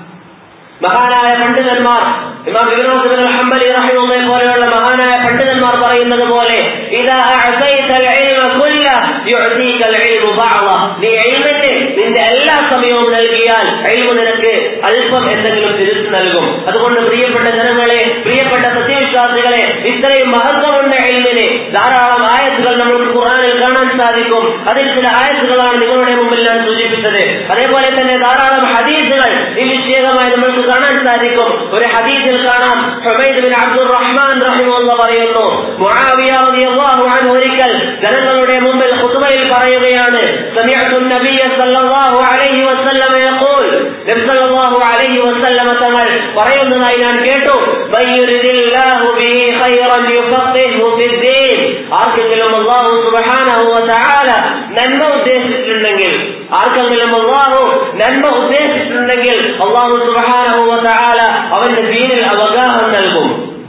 മഹാനായ പണ്ഡിതന്മാർ ഇമാം ഇബ്നു ബിൻ ഹംബലി റഹിമഹുള്ളയെ പോലെയുള്ള മഹാനായ പണ്ഡിതന്മാർ പറയുന്നത് പോലെ ഇദാ അഅതൈത അൽഇൽമ കുല്ല യുഅതീക അൽഇൽമു ബഅള നീ ഇൽമിനെ നിന്റെ എല്ലാ സമയവും നൽകിയാൽ ഇൽമു നിനക്ക് അല്പം എന്തെങ്കിലും തിരിച്ചു നൽകും അതുകൊണ്ട് പ്രിയപ്പെട്ട ജനങ്ങളെ പ്രിയപ്പെട്ട സത്യവിശ്വാസികളെ ഇത്രയും മഹത്വമുണ്ട് ഇൽമിന് ധാരാളം ആയത്തുകൾ നമുക്ക് ഖുർആനിൽ കാണാൻ സാധിക്കും അതിൽ ചില ആയത്തുകളാണ് നിങ്ങളുടെ മുമ്പിൽ ഞാൻ സൂചിപ്പിച്ചത് അതേപോലെ തന്നെ ധാരാളം ഹദീസുകൾ ഈ വിഷയകമായി നമ്മൾക്ക് കാണാൻ സാധിക്കും ഒരു ഹദീസിൽ കാണാം ഹുമൈദ് ബിൻ അബ്ദുർ റഹ്മാൻ റഹിമഹുള്ള പറയുന്നു മുആവിയ റളിയല്ലാഹു അൻഹു ഒരിക്കൽ ജനങ്ങളുടെ മുമ്പിൽ ഖുതുബയിൽ പറയുകയാണ് സമിഅതു നബിയ സല്ലല്ലാഹു അലൈഹി വസല്ലമ യഖൂൽ നബി സല്ലല്ലാഹു അലൈഹി വസല്ലമ തങ്ങൾ പറയുന്നതായി ഞാൻ കേട്ടു ബയ്യുരിദില്ലാഹു ബിഹി ഖൈറൻ യുഫഖിഹു ഫിദ്ദീൻ ആർക്കെങ്കിലും അല്ലാഹു സുബ്ഹാനഹു വ തആല നന്മ ഉദ്ദേശിച്ചിട്ടുണ്ടെങ്കിൽ ആർക്കെങ്കിലും അള്ളാഹു നന്മ ഉദ്ദേശിച്ചിട്ടുണ്ടെങ്കിൽ അള്ളാഹു സുബ്ഹാനഹു വ തആല അവന്റെ ദീനിൽ അവഗാഹം നൽകും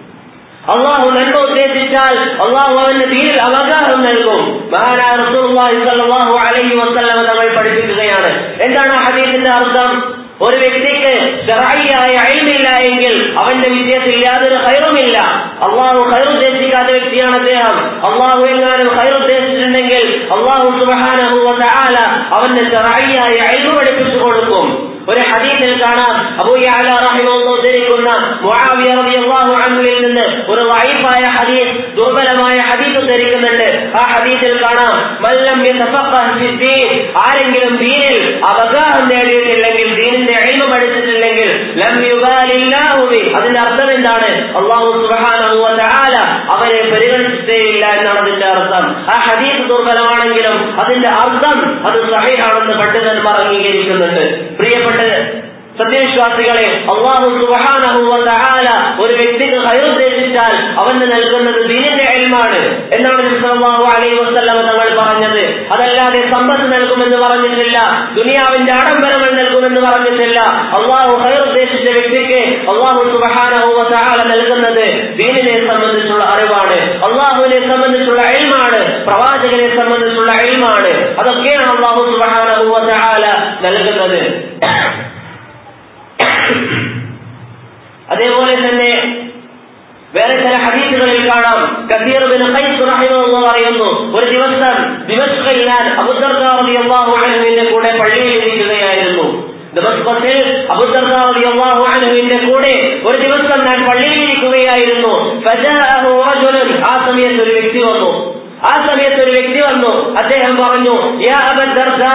അള്ളാഹു നന്മ ഉദ്ദേശിച്ചാൽ അള്ളാഹു അവന്റെ ദീനിൽ അവഗാഹം നൽകും മഹാനായ റസൂലുള്ളാഹി സ്വല്ലല്ലാഹു അലൈഹി വസല്ലം തങ്ങൾ പഠിപ്പിക്കുകയാണ് എന്താണ് ആ ഹദീസിന്റെ അർത്ഥം ഒരു വ്യക്തിക്ക് ശറായിയായ അയൽമില്ല എങ്കിൽ അവന്റെ വിദ്യത്തിൽ യാതൊരു ഹൈറുമില്ല അള്ളാഹു ഹൈർ ഉദ്ദേശിക്കാത്ത വ്യക്തിയാണ് അദ്ദേഹം അള്ളാഹു എങ്ങാനും ഹൈർ ഉദ്ദേശിച്ചിട്ടുണ്ടെങ്കിൽ അള്ളാഹു സുബഹാനഹു വ തആല അവന്റെ ശറായിയായ അയൽമു പഠിപ്പിച്ചു കൊടുക്കും ഒരു ഹദീസിൽ കാണാം അബൂ യഅല റഹിമഹുല്ലാഹ് ഉദ്ധരിക്കുന്ന മുആവിയ റളിയല്ലാഹു അൻഹുവിൽ നിന്ന് ഒരു വൈഫായ ഹദീസ് ദുർബലമായ ഹദീസ് ഉദ്ധരിക്കുന്നുണ്ട് ആ ഹദീസിൽ കാണാം മല്ലം യതഫഖഹ് ഫിദ്ദീൻ ആരെങ്കിലും ദീനിൽ അവഗാഹം നേടിയിട്ടില്ലെങ്കിൽ ദീനിന്റെ ഇൽമ പഠിച്ചിട്ടില്ലെങ്കിൽ ലം യുബാലില്ലാഹു ബി അതിന്റെ അർത്ഥം എന്താണ് അല്ലാഹു സുബ്ഹാനഹു വ തആല അവനെ പരിഗണിച്ചിട്ടേയില്ല എന്നാണ് അതിന്റെ അർത്ഥം ആ ഹദീസ് ദുർബലമാണെങ്കിലും അതിന്റെ അർത്ഥം അത് സഹീഹാണെന്ന് പണ്ഡിതന്മാർ അംഗീകരിക്കുന്നുണ്ട് പ്രിയപ്പെട്ട സത്യവിശ്വാസികളെ അള്ളാഹു സുബ്ഹാനഹു വ തആല ഒരു വ്യക്തിക്ക് ഹൈർ ഉദ്ദേശിച്ചാൽ അവന് നൽകുന്നത് ദീനിന്റെ എൽമാണ് എന്നാണ് നബി സല്ലല്ലാഹു അലൈഹി വസല്ലം തങ്ങൾ പറഞ്ഞത് അതല്ലാതെ സമ്പത്ത് നൽകുമെന്ന് പറഞ്ഞിട്ടില്ല ദുനിയാവിന്റെ ആഡംബരങ്ങൾ നൽകുമെന്ന് പറഞ്ഞിട്ടില്ല അള്ളാഹു ഹൈർ ഉദ്ദേശിച്ച വ്യക്തിക്ക് അള്ളാഹു സുബ്ഹാനഹു വ തആല നൽകുന്നത് ദീനിനെ സംബന്ധിച്ചുള്ള അറിവാണ് അള്ളാഹുവിനെ സംബന്ധിച്ചുള്ള എൽമാണ് പ്രവാചകനെ സംബന്ധിച്ചുള്ള എൽമാണ് അതൊക്കെയാണ് അള്ളാഹു സുബ്ഹാനഹു വ തആല നൽകുന്നത് അതേപോലെ തന്നെ വേറെ ചില ഹദീസുകളിൽ കാണാം കസീർ ബിൻ ഖൈസ് റഹിമഹുല്ലാഹ് പറയുന്നു ഒരു ദിവസം ദിമസ്കിൽ ഞാൻ അബൂദർദാ റളിയല്ലാഹു അൻഹുവിന്റെ കൂടെ പള്ളിയിൽ ഇരിക്കുകയായിരുന്നു ദമസ്കത്തിൽ അബൂദർദാ റളിയല്ലാഹു അൻഹുവിന്റെ കൂടെ ഒരു ദിവസം ഞാൻ പള്ളിയിൽ ഇരിക്കുകയായിരുന്നു ഫജാഅഹു റജുലുൻ ആ സമയത്ത് ഒരു വ്യക്തി വന്നു ആ സമയത്ത് ഒരു വ്യക്തി വന്നു അദ്ദേഹം പറഞ്ഞു യാ അബൂദർദാ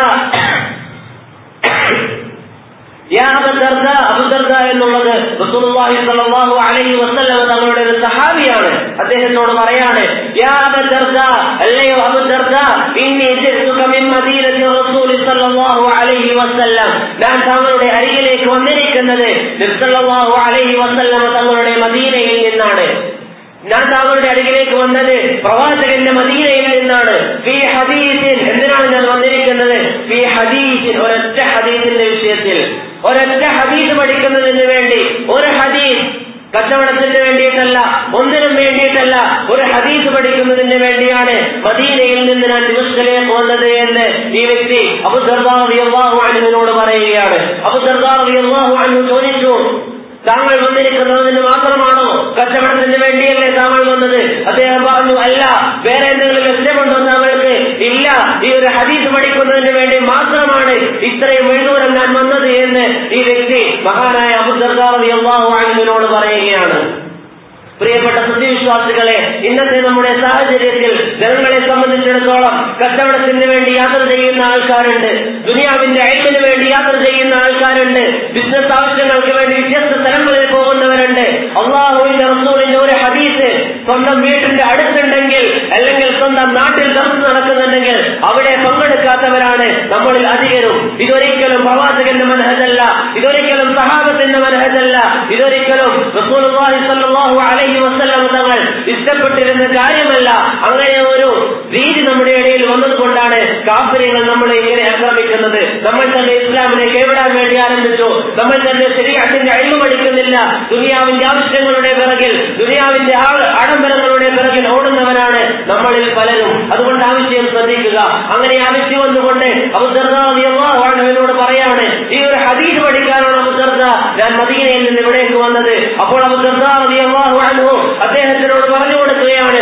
അബുദർദ എന്നുള്ളത് റസൂലുള്ളാഹി സ്വല്ലല്ലാഹു അലൈഹി വസല്ലം തങ്ങളുടെ ഒരു സഹാബിയാണ് അദ്ദേഹത്തോട് പറയാണ് യാ അബുദർദ അല്ലയോ അബുദർദ ഇന്നി ജിഅ്തുക മിൻ മദീനത്തി റസൂൽ സ്വല്ലല്ലാഹു അലൈഹി വസല്ലം ഞാൻ താങ്കളുടെ അരികിലേക്ക് വന്നിരിക്കുന്നത് നബി സല്ലല്ലാഹു അലൈഹി വസല്ലം തങ്ങളുടെ മദീനയിൽ നിന്നാണ് ഞാൻ താങ്കളുടെ അരികിലേക്ക് വന്നത് പ്രവാചകന്റെ മദീനയിൽ നിന്നാണ് ഫി ഹദീസിൻ എന്തിനാണ് ഞാൻ വന്നിരിക്കുന്നത് ഫി ഹദീസിൻ ഒരൊറ്റ ഹദീസിന്റെ വിഷയത്തിൽ ഒരൊറ്റ ഹദീസ് പഠിക്കുന്നതിന് വേണ്ടി ഒരു ഹദീസ് കച്ചവടത്തിന് വേണ്ടിയിട്ടല്ല ഒന്നിനും വേണ്ടിയിട്ടല്ല ഒരു ഹദീസ് പഠിക്കുന്നതിന് വേണ്ടിയാണ് മദീനയിൽ നിന്ന് ഞാൻ ദിവസത്തിലേക്ക് വന്നത് എന്ന് ഈ വ്യക്തി അബുദർദാഹു അനുവിനോട് പറയുകയാണ് അബുദർദാഹു അനു ചോദിച്ചു താങ്കൾ വന്നിരിക്കുന്നതിന് മാത്രമാണോ കച്ചവടത്തിന് വേണ്ടിയല്ലേ താങ്കൾ വന്നത് അദ്ദേഹം പറഞ്ഞു അല്ല വേറെ എന്തെങ്കിലും ലക്ഷ്യമുണ്ടോ താങ്കൾക്ക് ഇല്ല ഈ ഒരു ഹദീസ് പഠിക്കുന്നതിന് വേണ്ടി മാത്രമാണ് ഇത്രയും വൈദൂരം ഞാൻ വന്നത് എന്ന് ഈ വ്യക്തി മഹാനായ അബുദർദാറബി അള്ളാഹു ആലിമിനോട് പറയുകയാണ് പ്രിയപ്പെട്ട സത്യവിശ്വാസികളെ ഇന്നത്തെ നമ്മുടെ സാഹചര്യത്തിൽ ജനങ്ങളെ സംബന്ധിച്ചിടത്തോളം കച്ചവടത്തിന് വേണ്ടി യാത്ര ചെയ്യുന്ന ആൾക്കാരുണ്ട് ദുനിയാവിന്റെ അയൽപ്പിന് വേണ്ടി യാത്ര ചെയ്യുന്ന ആൾക്കാരുണ്ട് ബിസിനസ് ആവശ്യങ്ങൾക്ക് വേണ്ടി വ്യത്യസ്ത സ്ഥലങ്ങളിൽ പോകുന്നവരുണ്ട് അള്ളാഹുവിന്റെ റസൂലിന്റെ ഒരു ഹദീസ് സ്വന്തം വീട്ടിന്റെ അടുത്തുണ്ടെങ്കിൽ അല്ലെങ്കിൽ സ്വന്തം നാട്ടിൽ തറന്നു നടക്കുന്നുണ്ടെങ്കിൽ അവിടെ പങ്കെടുക്കാത്തവരാണ് നമ്മളിൽ അധികരും ഇതൊരിക്കലും പ്രവാചകന്റെ മനഹജല്ല ഇതൊരിക്കലും സഹാബത്തിന്റെ മനഹജല്ല ഇതൊരിക്കലും റസൂലുള്ളാഹി സ്വല്ലല്ലാഹു അലൈഹി വസല്ലം തങ്ങൾ ഇഷ്ടപ്പെട്ടിരുന്ന കാര്യമല്ല അങ്ങനെ ഒരു രീതി നമ്മുടെ ഇടയിൽ വന്നതുകൊണ്ടാണ് കാഫര്യങ്ങൾ നമ്മളെ ഇങ്ങനെ ആക്രമിക്കുന്നത് നമ്മൾ തന്നെ ഇസ്ലാമിനെ കൈവിടാൻ വേണ്ടി ആരംഭിച്ചു നമ്മൾ തന്നെ ശരിയാട്ടിന്റെ അഴിമ പഠിക്കുന്നില്ല ദുനിയാവിന്റെ ആവശ്യങ്ങളുടെ പിറകിൽ ദുനിയാവിന്റെ ആഡംബരങ്ങളുടെ പിറകിൽ ഓടുന്നവരാണ് നമ്മളിൽ പലരും അതുകൊണ്ട് ആവശ്യം ശ്രദ്ധിക്കുക അങ്ങനെ ആവശ്യം വന്നുകൊണ്ട് അബുദർദാവിനോട് പറയാണ് ഈ ഒരു ഹദീസ് പഠിക്കാനാണ് അബുദർദ ഞാൻ മദീനയിൽ നിന്ന് ഇവിടേക്ക് വന്നത് അപ്പോൾ അബുദർദാഹു അദ്ദേഹത്തിനോട് പറഞ്ഞു കൊടുക്കുകയാണ്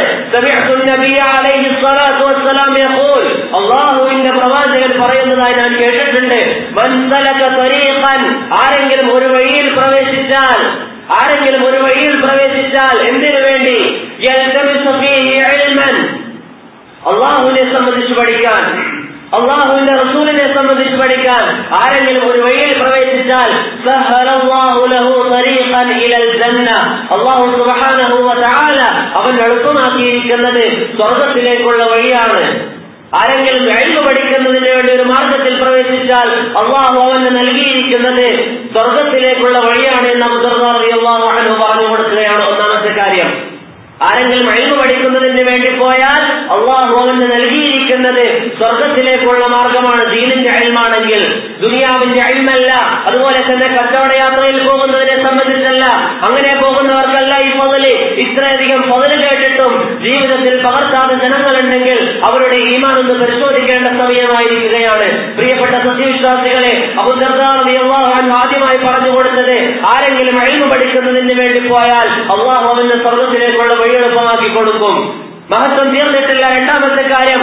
അള്ളാഹുവിന്റെ പ്രവാചകൻ പറയുന്നതായി ഞാൻ കേട്ടിട്ടുണ്ട് ആരെങ്കിലും ഒരു വഴിയിൽ പ്രവേശിച്ചാൽ ആരെങ്കിലും ഒരു വഴിയിൽ പ്രവേശിച്ചാൽ എന്തിനു വേണ്ടി അള്ളാഹുവിനെ സംബന്ധിച്ച് പഠിക്കാൻ അള്ളാഹുവിന്റെ റസൂലിനെ സംബന്ധിച്ച് പഠിക്കാൻ ആരെങ്കിലും ഒരു വഴിയിൽ പ്രവേശിച്ചാൽ അള്ളാഹു സുബ്ഹാനഹു വ തആല അവൻ എളുപ്പമാക്കിയിരിക്കുന്നത് സ്വർഗത്തിലേക്കുള്ള വഴിയാണ് ആരെങ്കിലും കഴിവ് പഠിക്കുന്നതിന് വേണ്ടി ഒരു മാർഗത്തിൽ പ്രവേശിച്ചാൽ അള്ളാഹു അവന് നൽകിയിരിക്കുന്നത് സ്വർഗത്തിലേക്കുള്ള വഴിയാണ് എന്ന് അബ്ദുർദാർ അള്ളാഹു അനു പറഞ്ഞു കൊടുക്കുകയാണ് ഒന്നാമത്തെ കാര്യം ആരെങ്കിലും അഴിവ് പഠിക്കുന്നതിന് വേണ്ടി പോയാൽ അള്ളാഹു അവന് നൽകിയിരിക്കുന്നത് സ്വർഗത്തിലേക്കുള്ള മാർഗമാണ് ദീനിന്റെ അഴിമാണെങ്കിൽ ദുനിയാവിന്റെ അഴിമല്ല അതുപോലെ തന്നെ കച്ചവട യാത്രയിൽ പോകുന്നതിനെ സംബന്ധിച്ചല്ല അങ്ങനെ പോകുന്നവർക്കല്ല ഈ പതില് ഇത്രയധികം പതില് കേട്ടിട്ടും ജീവിതത്തിൽ പകർത്താത്ത ജനങ്ങളുണ്ടെങ്കിൽ അവരുടെ ഈമാൻ ഒന്ന് പരിശോധിക്കേണ്ട സമയമായിരിക്കുകയാണ് പ്രിയപ്പെട്ട സത്യവിശ്വാസികളെ അബുദർദാഹു ആദ്യമായി പറഞ്ഞു കൊടുത്തത് ആരെങ്കിലും അഴിമ പഠിക്കുന്നതിന് വേണ്ടി പോയാൽ അള്ളാഹു അവന് സ്വർഗത്തിലേക്കുള്ള വഴി എളുപ്പമാക്കി കൊടുക്കും മഹത്വം തീർന്നിട്ടില്ല രണ്ടാമത്തെ കാര്യം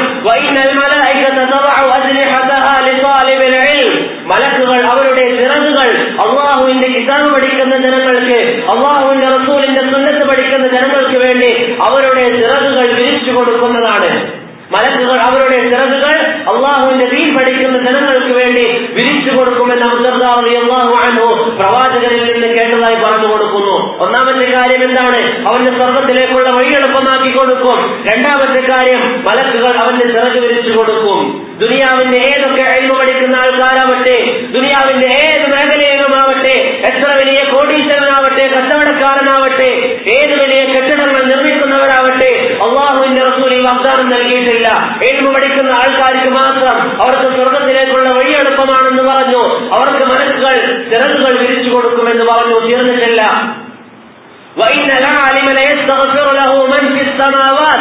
മലക്കുകൾ അവരുടെ ചിറകുകൾ അള്ളാഹുവിന്റെ കിതാബ് പഠിക്കുന്ന ജനങ്ങൾക്ക് അള്ളാഹുവിന്റെ റസൂലിന്റെ സുന്നത്ത് പഠിക്കുന്ന ജനങ്ങൾക്ക് വേണ്ടി അവരുടെ ചിറകുകൾ വിരിച്ചു കൊടുക്കുന്നതാണ് മലക്കുകൾ അവരുടെ ചിറകുകൾ അള്ളാഹുവിന്റെ ദീൻ പഠിക്കുന്ന ജനങ്ങൾക്ക് വേണ്ടി വിരിച്ചു കൊടുക്കുമെന്ന് അള്ളാഹു അനു പ്രവാചകരിൽ നിന്ന് കേട്ടതായി പറഞ്ഞു കൊടുക്കുന്നു ഒന്നാമത്തെ കാര്യം എന്താണ് അവന്റെ സ്വർഗത്തിലേക്കുള്ള വഴി എളുപ്പമാക്കി കൊടുക്കും രണ്ടാമത്തെ കാര്യം മലക്കുകൾ അവന്റെ ചിറക് വിരിച്ചു കൊടുക്കും ദുനിയാവിന്റെ ഏതൊക്കെ അഴിമ പഠിക്കുന്ന ആൾക്കാരാവട്ടെ ദുനിയാവിന്റെ ഏത് മേഖലയിലുമാവട്ടെ എത്ര വലിയ കോടീശ്വരനാവട്ടെ കച്ചവടക്കാരനാവട്ടെ ഏത് വലിയ കെട്ടിടങ്ങൾ നിർമ്മിക്കുന്നവരാവട്ടെ അള്ളാഹുവിന്റെ റസൂൽ ഈ വാഗ്ദാനം നൽകിയിട്ടില്ല എഴുമ പഠിക്കുന്ന ആൾക്കാർക്ക് മാത്രം അവർക്ക് സ്വർഗത്തിലേക്കുള്ള വഴി എളുപ്പമാണെന്ന് പറഞ്ഞു അവർക്ക് മനസ്സുകൾ ചിറകുകൾ വിരിച്ചു കൊടുക്കുമെന്ന് പറഞ്ഞു തീർന്നിട്ടില്ല وإن العالم ليستغفر له من في السماوات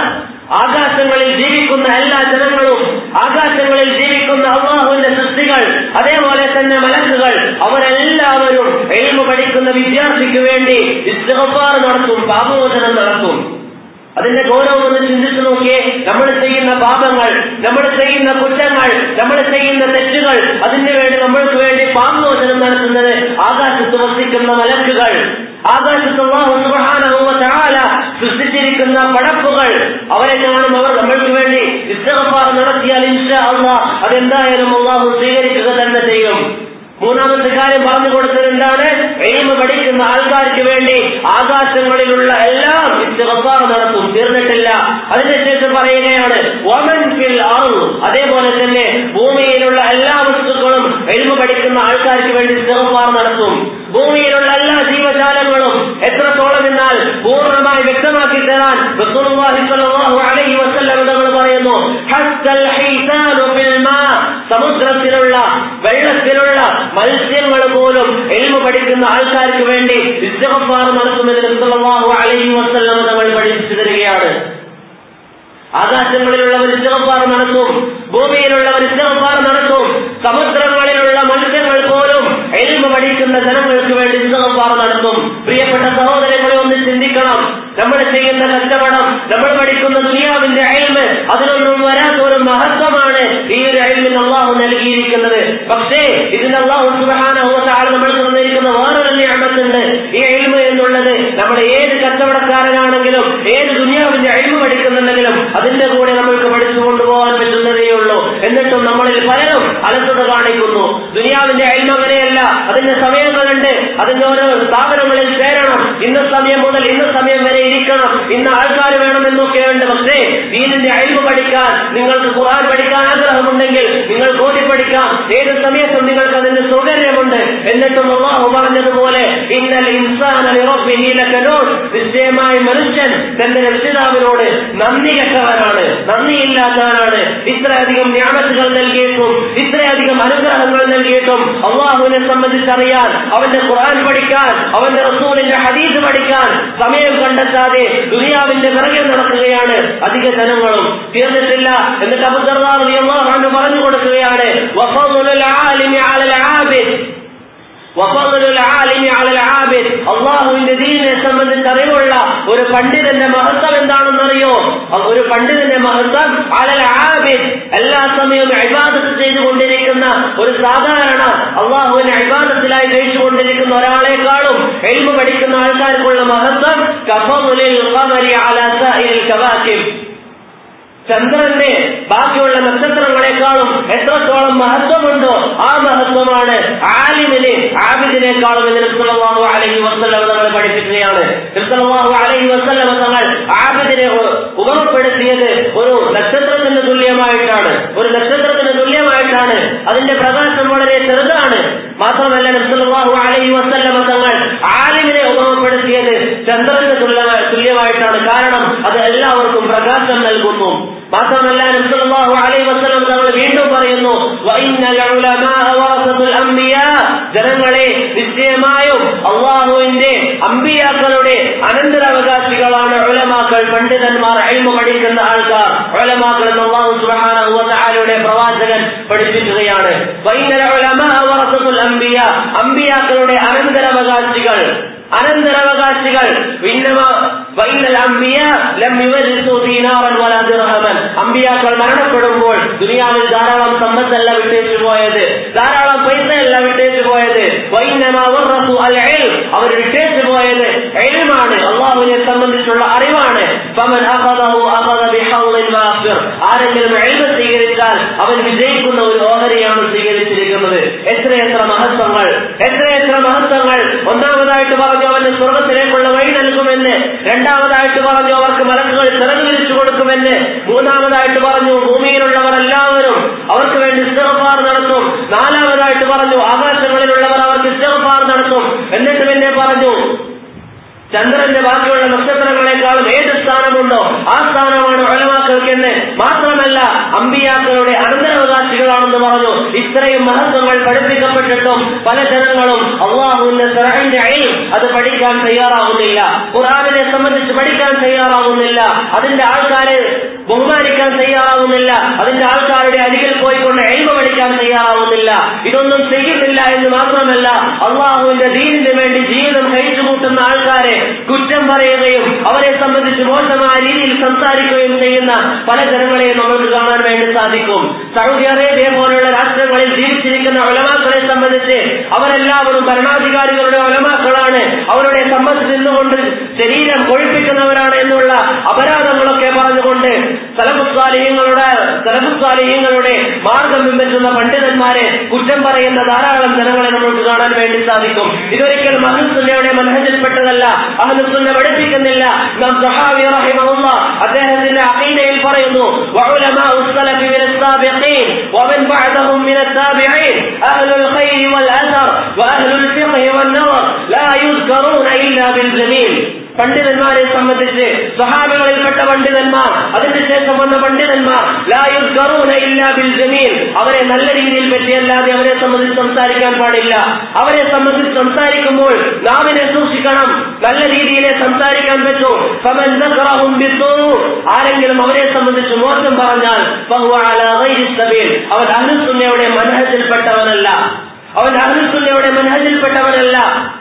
ആകാശങ്ങളിൽ ജീവിക്കുന്ന എല്ലാ ജനങ്ങളും ആകാശങ്ങളിൽ ജീവിക്കുന്ന അള്ളാഹുവിന്റെ സൃഷ്ടികൾ അതേപോലെ തന്നെ മലക്കുകൾ അവരെല്ലാവരും എൽമ പഠിക്കുന്ന വിദ്യാർത്ഥിക്ക് വേണ്ടി ഇസ്തഫാർ നടത്തും പാപമോചനം നടത്തും അതിന്റെ ഗൗരവം ഒന്ന് ചിന്തിച്ചു നോക്കിയേ നമ്മൾ ചെയ്യുന്ന പാപങ്ങൾ നമ്മൾ ചെയ്യുന്ന കുറ്റങ്ങൾ നമ്മൾ ചെയ്യുന്ന തെറ്റുകൾ അതിനു വേണ്ടി നമ്മൾക്ക് വേണ്ടി പാപമോചനം നടത്തുന്നത് ആകാശത്ത് വസിക്കുന്ന മലക്കുകൾ ആകാശത്ത് അല്ലാഹു സുബ്ഹാനഹു വ തആല സൃഷ്ടിച്ചിരിക്കുന്ന പടപ്പുകൾ അവരെ കാണും അവർ നമ്മൾക്ക് വേണ്ടി ഇസ്തിഗ്ഫാർ നടത്തിയാൽ ഇൻഷാ അല്ലാഹ് അതെന്തായാലും അള്ളാഹു സ്വീകരിക്കുക തന്നെ ചെയ്യും മൂന്നാമത്തെ കാര്യം പറഞ്ഞു കൊടുത്തത് എന്താണ് എയിമ പഠിക്കുന്ന ആൾക്കാർക്ക് വേണ്ടി ആകാശങ്ങളിലുള്ള എല്ലാം ഇസ്തിഗ്ഫാർ നടത്തും തീർന്നിട്ടില്ല അതിനുശേഷം പറയുകയാണ് വമൻ ഫിൽ അർള് അതേപോലെ തന്നെ ഭൂമിയിലുള്ള എല്ലാ വസ്തുക്കളും എൽമ പഠിക്കുന്ന ആൾക്കാർക്ക് വേണ്ടി ഇസ്തിഗ്ഫാർ നടത്തും ഭൂമിയിലുള്ള എല്ലാ ജീവജാലങ്ങളും എത്രത്തോളം എന്നാൽ പൂർണ്ണമായി വ്യക്തമാക്കി തരാൻ റസൂലുള്ളാഹി സ്വല്ലല്ലാഹു അലൈഹി വസല്ലം തങ്ങൾ പറയുന്നു ഹസ്സൽ ഹീസാനു ഫിൽ മാ സമുദ്രത്തിലുള്ള വെള്ളത്തിലുള്ള മത്സ്യങ്ങൾ പോലും എൽമ പഠിക്കുന്ന ആൾക്കാർക്ക് വേണ്ടി ഇസ്തിഗ്ഫാർ നടത്തുമെന്ന് റസൂലുള്ളാഹി അലൈഹി വസല്ലം തങ്ങൾ പഠിപ്പിച്ചു തരികയാണ് ആകാശങ്ങളിലുള്ളവർ ഇസ്തിഗ്ഫാർ നടത്തും ഭൂമിയിലുള്ളവർ ഇസ്തിഗ്ഫാർ നടത്തും സമുദ്രങ്ങളിലുള്ള മത്സ്യങ്ങൾ പോലും എൽമ പഠിക്കുന്ന ജനങ്ങൾക്ക് വേണ്ടി ഇസ്തിഗ്ഫാർ നടത്തും പ്രിയപ്പെട്ട സഹോദരങ്ങളെ ഒന്ന് ചിന്തിക്കണം നമ്മൾ ചെയ്യുന്ന കച്ചവടം നമ്മൾ പഠിക്കുന്ന ദുനിയാവിന്റെ അയൽമ് അതിനൊന്നും വരാത്ത ഒരു മഹത്വമാണ് ഈ ഒരു അയൽമിന് അള്ളാഹു നൽകിയിരിക്കുന്നത് പക്ഷേ ഇതിന് അള്ളാഹു സുബാന നമ്മൾ തന്നിരിക്കുന്ന വേറൊരു നിയമത്തുണ്ട് ഈ അയൽമ എന്നുള്ളത് നമ്മൾ ഏത് കച്ചവടക്കാരനാണെങ്കിലും ഏത് ദുനിയാവിന്റെ അയൽമ പഠിക്കുന്നുണ്ടെങ്കിലും അതിന്റെ കൂടെ നമ്മൾക്ക് പഠിച്ചു കൊണ്ടുപോകാൻ പറ്റുന്നതേ ഉള്ളൂ എന്നിട്ടും നമ്മളിൽ പലരും അലസത കാണിക്കുന്നു ദുനിയാവിന്റെ അയൽമ അങ്ങനെയല്ല അതിന്റെ സമയങ്ങളുണ്ട് അതിന്റെ ഓരോ സ്ഥാപനങ്ങളിൽ ചേരണം ഇന്ന സമയം മുതൽ ഇന്ന സമയം വരെ ഇരിക്കണം ഇന്ന ആൾക്കാർ വേണം എന്നൊക്കെയുണ്ട് പക്ഷേ ദീനിന്റെ അയൽമ പഠിക്കാൻ നിങ്ങൾക്ക് ഖുർആൻ പഠിക്കാൻ ആഗ്രഹമുണ്ടെങ്കിൽ നിങ്ങൾ കോടി പഠിക്കാം ഏത് സമയത്തും നിങ്ങൾക്ക് അതിന്റെ സൗകര്യമുണ്ട് എന്നിട്ടും അള്ളാഹു പറഞ്ഞതുപോലെ ഇന്നൽ ഇൻസാൻ നിശ്ചയമായി മനുഷ്യൻ തന്റെ രക്ഷിതാവിനോട് നന്ദി കെട്ടവനാണ് നന്ദിയില്ലാത്തവനാണ് ഇത്രയധികം ജ്ഞാനത്തുകൾ നൽകിയിട്ടും ഇത്രയധികം അനുഗ്രഹങ്ങൾ നൽകിയിട്ടും അള്ളാഹുവിനെ സംബന്ധിച്ചറിയാൻ അവന്റെ ഖുർആൻ പഠിക്കാൻ അവന്റെ റസൂലിന്റെ ഹദീസ് പഠിക്കാൻ സമയം കണ്ടെത്താതെ ദുനിയാവിന്റെ പിറകെ നടക്കുകയാണ് അധിക ജനങ്ങളും തീർന്നിട്ടില്ല എന്നിട്ട് അബുദർദാർ അള്ളാഹു പറഞ്ഞു കൊടുക്കുകയാണ് വഫദുലുൽ ആലിമി അലൽ ആബിദ് അള്ളാഹുവിന്റെ ദീനിനെ സംബന്ധിച്ച് അറിവുള്ള ഒരു പണ്ഡിതന്റെ മഹത്വം എന്താണെന്നറിയോ ഒരു പണ്ഡിതന്റെ മഹത്വം അലൽ ആബിദ് എല്ലാ സമയവും അഭിവാദത്ത് ചെയ്തുകൊണ്ടിരിക്കുന്ന ഒരു സാധാരണ അള്ളാഹുവിനെ അഭിവാദത്തിലായി കഴിച്ചുകൊണ്ടിരിക്കുന്ന ഒരാളെക്കാളും എൽമ പഠിക്കുന്ന ആൾക്കാർക്കുള്ള മഹത്വം കഫമുലിൽ കവാക്കിം ചന്ദ്രന്റെ ബാക്കിയുള്ള നക്ഷത്രങ്ങളെക്കാളും എത്രത്തോളം മഹത്വമുണ്ടോ ആ മഹത്വമാണ് ആലിമിന് ആബിദിനേക്കാളും എന്ന് നിർത്തലാഹു അലഹി വസ്ലം തങ്ങൾ പഠിപ്പിക്കുകയാണ് നിർത്തലാഹു അലഹി വസ്ലം തങ്ങൾ ആബിദിനെ ഉപമപ്പെടുത്തിയത് ഒരു നക്ഷത്രത്തിന് തുല്യമായിട്ടാണ് ഒരു നക്ഷത്രത്തിന് തുല്യമായിട്ടാണ് അതിന്റെ പ്രകാശം വളരെ ചെറുതാണ് മാത്രമല്ല നിർത്തലാഹു അലഹി വസ്ലം തങ്ങൾ ആലിമിനെ ഉപമപ്പെടുത്തിയത് ചന്ദ്രന് തുല്യമായിട്ടാണ് കാരണം അത് എല്ലാവർക്കും പ്രകാശം നൽകുന്നു മാത്രമല്ല നബ്സല്ലാഹു അലൈഹി വസല്ലം തങ്ങൾ വീണ്ടും പറയുന്നു ജനങ്ങളെ നിശ്ചയമായും അള്ളാഹുവിന്റെ അമ്പിയാക്കളുടെ അനന്തരാവകാശികളാണ് ഉലമാക്കൾ പണ്ഡിതന്മാർ അഴിമ പഠിക്കുന്ന ആൾക്കാർ ഉലമാക്കൾ എന്ന് അള്ളാഹു സുബാനയുടെ പ്രവാചകൻ പഠിപ്പിക്കുകയാണ് അമ്പിയാക്കളുടെ അനന്തരാവകാശികൾ അനന്തരാവകാശികൾ അമ്പിയാക്കൾ മരണപ്പെടുമ്പോൾ ദുനിയാവിൽ ധാരാളം സമ്പത്തല്ല വിട്ടേച്ചു പോയത് ധാരാളം പൈസയല്ല വിട്ടേച്ചു പോയത് അവർ വിട്ടേച്ചു പോയത് എഴുമാണ് അള്ളാഹുവിനെ സംബന്ധിച്ചുള്ള അറിവാണ് ആരെങ്കിലും എഴുത സ്വീകരിച്ചാൽ അവൻ വിജയിക്കുന്ന ഒരു ഓഹരിയാണ് സ്വീകരിച്ചിരിക്കുന്നത് എത്രയെത്ര മഹത്വങ്ങൾ എത്രയെത്ര മഹത്വങ്ങൾ ഒന്നാമതായിട്ട് പറഞ്ഞു അവന് സ്വർഗത്തിലേക്കുള്ള വഴി നൽകുമെന്ന് രണ്ടാമതായിട്ട് പറഞ്ഞു അവർക്ക് മലക്കുകൾ ചിറക് വിരിച്ചു കൊടുക്കുമെന്ന് മൂന്നാമതായിട്ട് പറഞ്ഞു ഭൂമിയിലുള്ളവർ എല്ലാവരും അവർക്ക് വേണ്ടി ഇസ്തഫാർ നടത്തും നാലാമതായിട്ട് പറഞ്ഞു ആകാശങ്ങളിലുള്ളവർ അവർക്ക് ഇസ്തഫാർ നടത്തും എന്നിട്ട് പിന്നെ പറഞ്ഞു ചന്ദ്രന്റെ ബാക്കിയുള്ള നക്ഷത്രങ്ങളെക്കാളും ഏത് സ്ഥാനമുണ്ടോ ആ സ്ഥാനമാണ് ഒലമാക്കൾക്കെന്ന് മാത്രമല്ല അമ്പിയാക്കളുടെ അനന്തരാവകാശികളാണെന്ന് പറഞ്ഞു ഇത്രയും മഹത്വങ്ങൾ പഠിപ്പിക്കപ്പെട്ടിട്ടും പല ജനങ്ങളും അള്ളാഹുവിന്റെ സെറഹിന്റെ അയിൽ അത് പഠിക്കാൻ തയ്യാറാവുന്നില്ല ഖുറാനിനെ സംബന്ധിച്ച് പഠിക്കാൻ തയ്യാറാവുന്നില്ല അതിന്റെ ആൾക്കാരെ ബഹുമാനിക്കാൻ തയ്യാറാവുന്നില്ല അതിന്റെ ആൾക്കാരുടെ അരികിൽ പോയിക്കൊണ്ട് എൽമ പഠിക്കാൻ തയ്യാറാവുന്നില്ല ഇതൊന്നും ചെയ്യുന്നില്ല എന്ന് മാത്രമല്ല അള്ളാഹുവിന്റെ ദീനിന് വേണ്ടി ജീവിതം കഴിച്ചു കൂട്ടുന്ന ആൾക്കാരെ കുറ്റം പറയുകയും അവരെ സംബന്ധിച്ച് മോശമായ രീതിയിൽ സംസാരിക്കുകയും ചെയ്യുന്ന പല ജനങ്ങളെയും നമുക്ക് കാണാൻ വേണ്ടി സാധിക്കും സൗദി അറേബ്യ പോലുള്ള രാഷ്ട്രങ്ങളിൽ ജീവിച്ചിരിക്കുന്ന ഒലമാക്കളെ സംബന്ധിച്ച് അവരെല്ലാവരും ഭരണാധികാരികളുടെ ഒലമാക്കളാണ് അവരുടെ സമ്പത്ത് നിന്നുകൊണ്ട് ശരീരം കൊഴിപ്പിക്കുന്നവരാണ് എന്നുള്ള അപരാധങ്ങളൊക്കെ പറഞ്ഞുകൊണ്ട് സലഫുസ്വാലിഹ്യങ്ങളുടെ സലഫുസ്വാലിഹ്യങ്ങളുടെ മാർഗം പിൻപറ്റുന്ന പണ്ഡിതന്മാരെ കുറ്റം പറയുന്ന ധാരാളം ജനങ്ങളെ നമുക്ക് കാണാൻ വേണ്ടി സാധിക്കും ഇതൊരിക്കലും അഹ്ലുസുന്നയുടെ മനഹജിൽപ്പെട്ടതല്ല അഹ്ലുസുന്ന പഠിപ്പിക്കുന്നില്ല നാം സഹാബി റഹിമഹുല്ല അദ്ദേഹത്തിന്റെ അഖീദയിൽ പറയുന്നു وعلماء السلف من السابقين ومن بعدهم من التابعين أهل الخير والأثر وأهل الفقه والنظر لا يذكرون إلا بالجميل പണ്ഡിതന്മാരെ സംബന്ധിച്ച് സ്വഹാബികളിൽപ്പെട്ട പണ്ഡിതന്മാർ അതിനുശേഷം വന്ന പണ്ഡിതന്മാർ ലായുൽ കറൂന ഇല്ലാ ബിൽ ജമീൽ അവരെ നല്ല രീതിയിൽ പറ്റിയല്ലാതെ അവരെ സംബന്ധിച്ച് സംസാരിക്കാൻ പാടില്ല അവരെ സംബന്ധിച്ച് സംസാരിക്കുമ്പോൾ നാവിനെ സൂക്ഷിക്കണം നല്ല രീതിയിലെ സംസാരിക്കാൻ പറ്റൂ ഫമൻ ദക്കറഹും ബിസ്സൂ ആരെങ്കിലും അവരെ സംബന്ധിച്ച് മോശം പറഞ്ഞാൽ ഫഹുവ അലാ ഗൈരി സബീൽ അവൻ അഹ്ലുസുന്നയുടെ മനഹജിൽപ്പെട്ടവനല്ല അവൻ അഹ്ലുസുന്നയുടെ മനഹജിൽപ്പെട്ടവനല്ല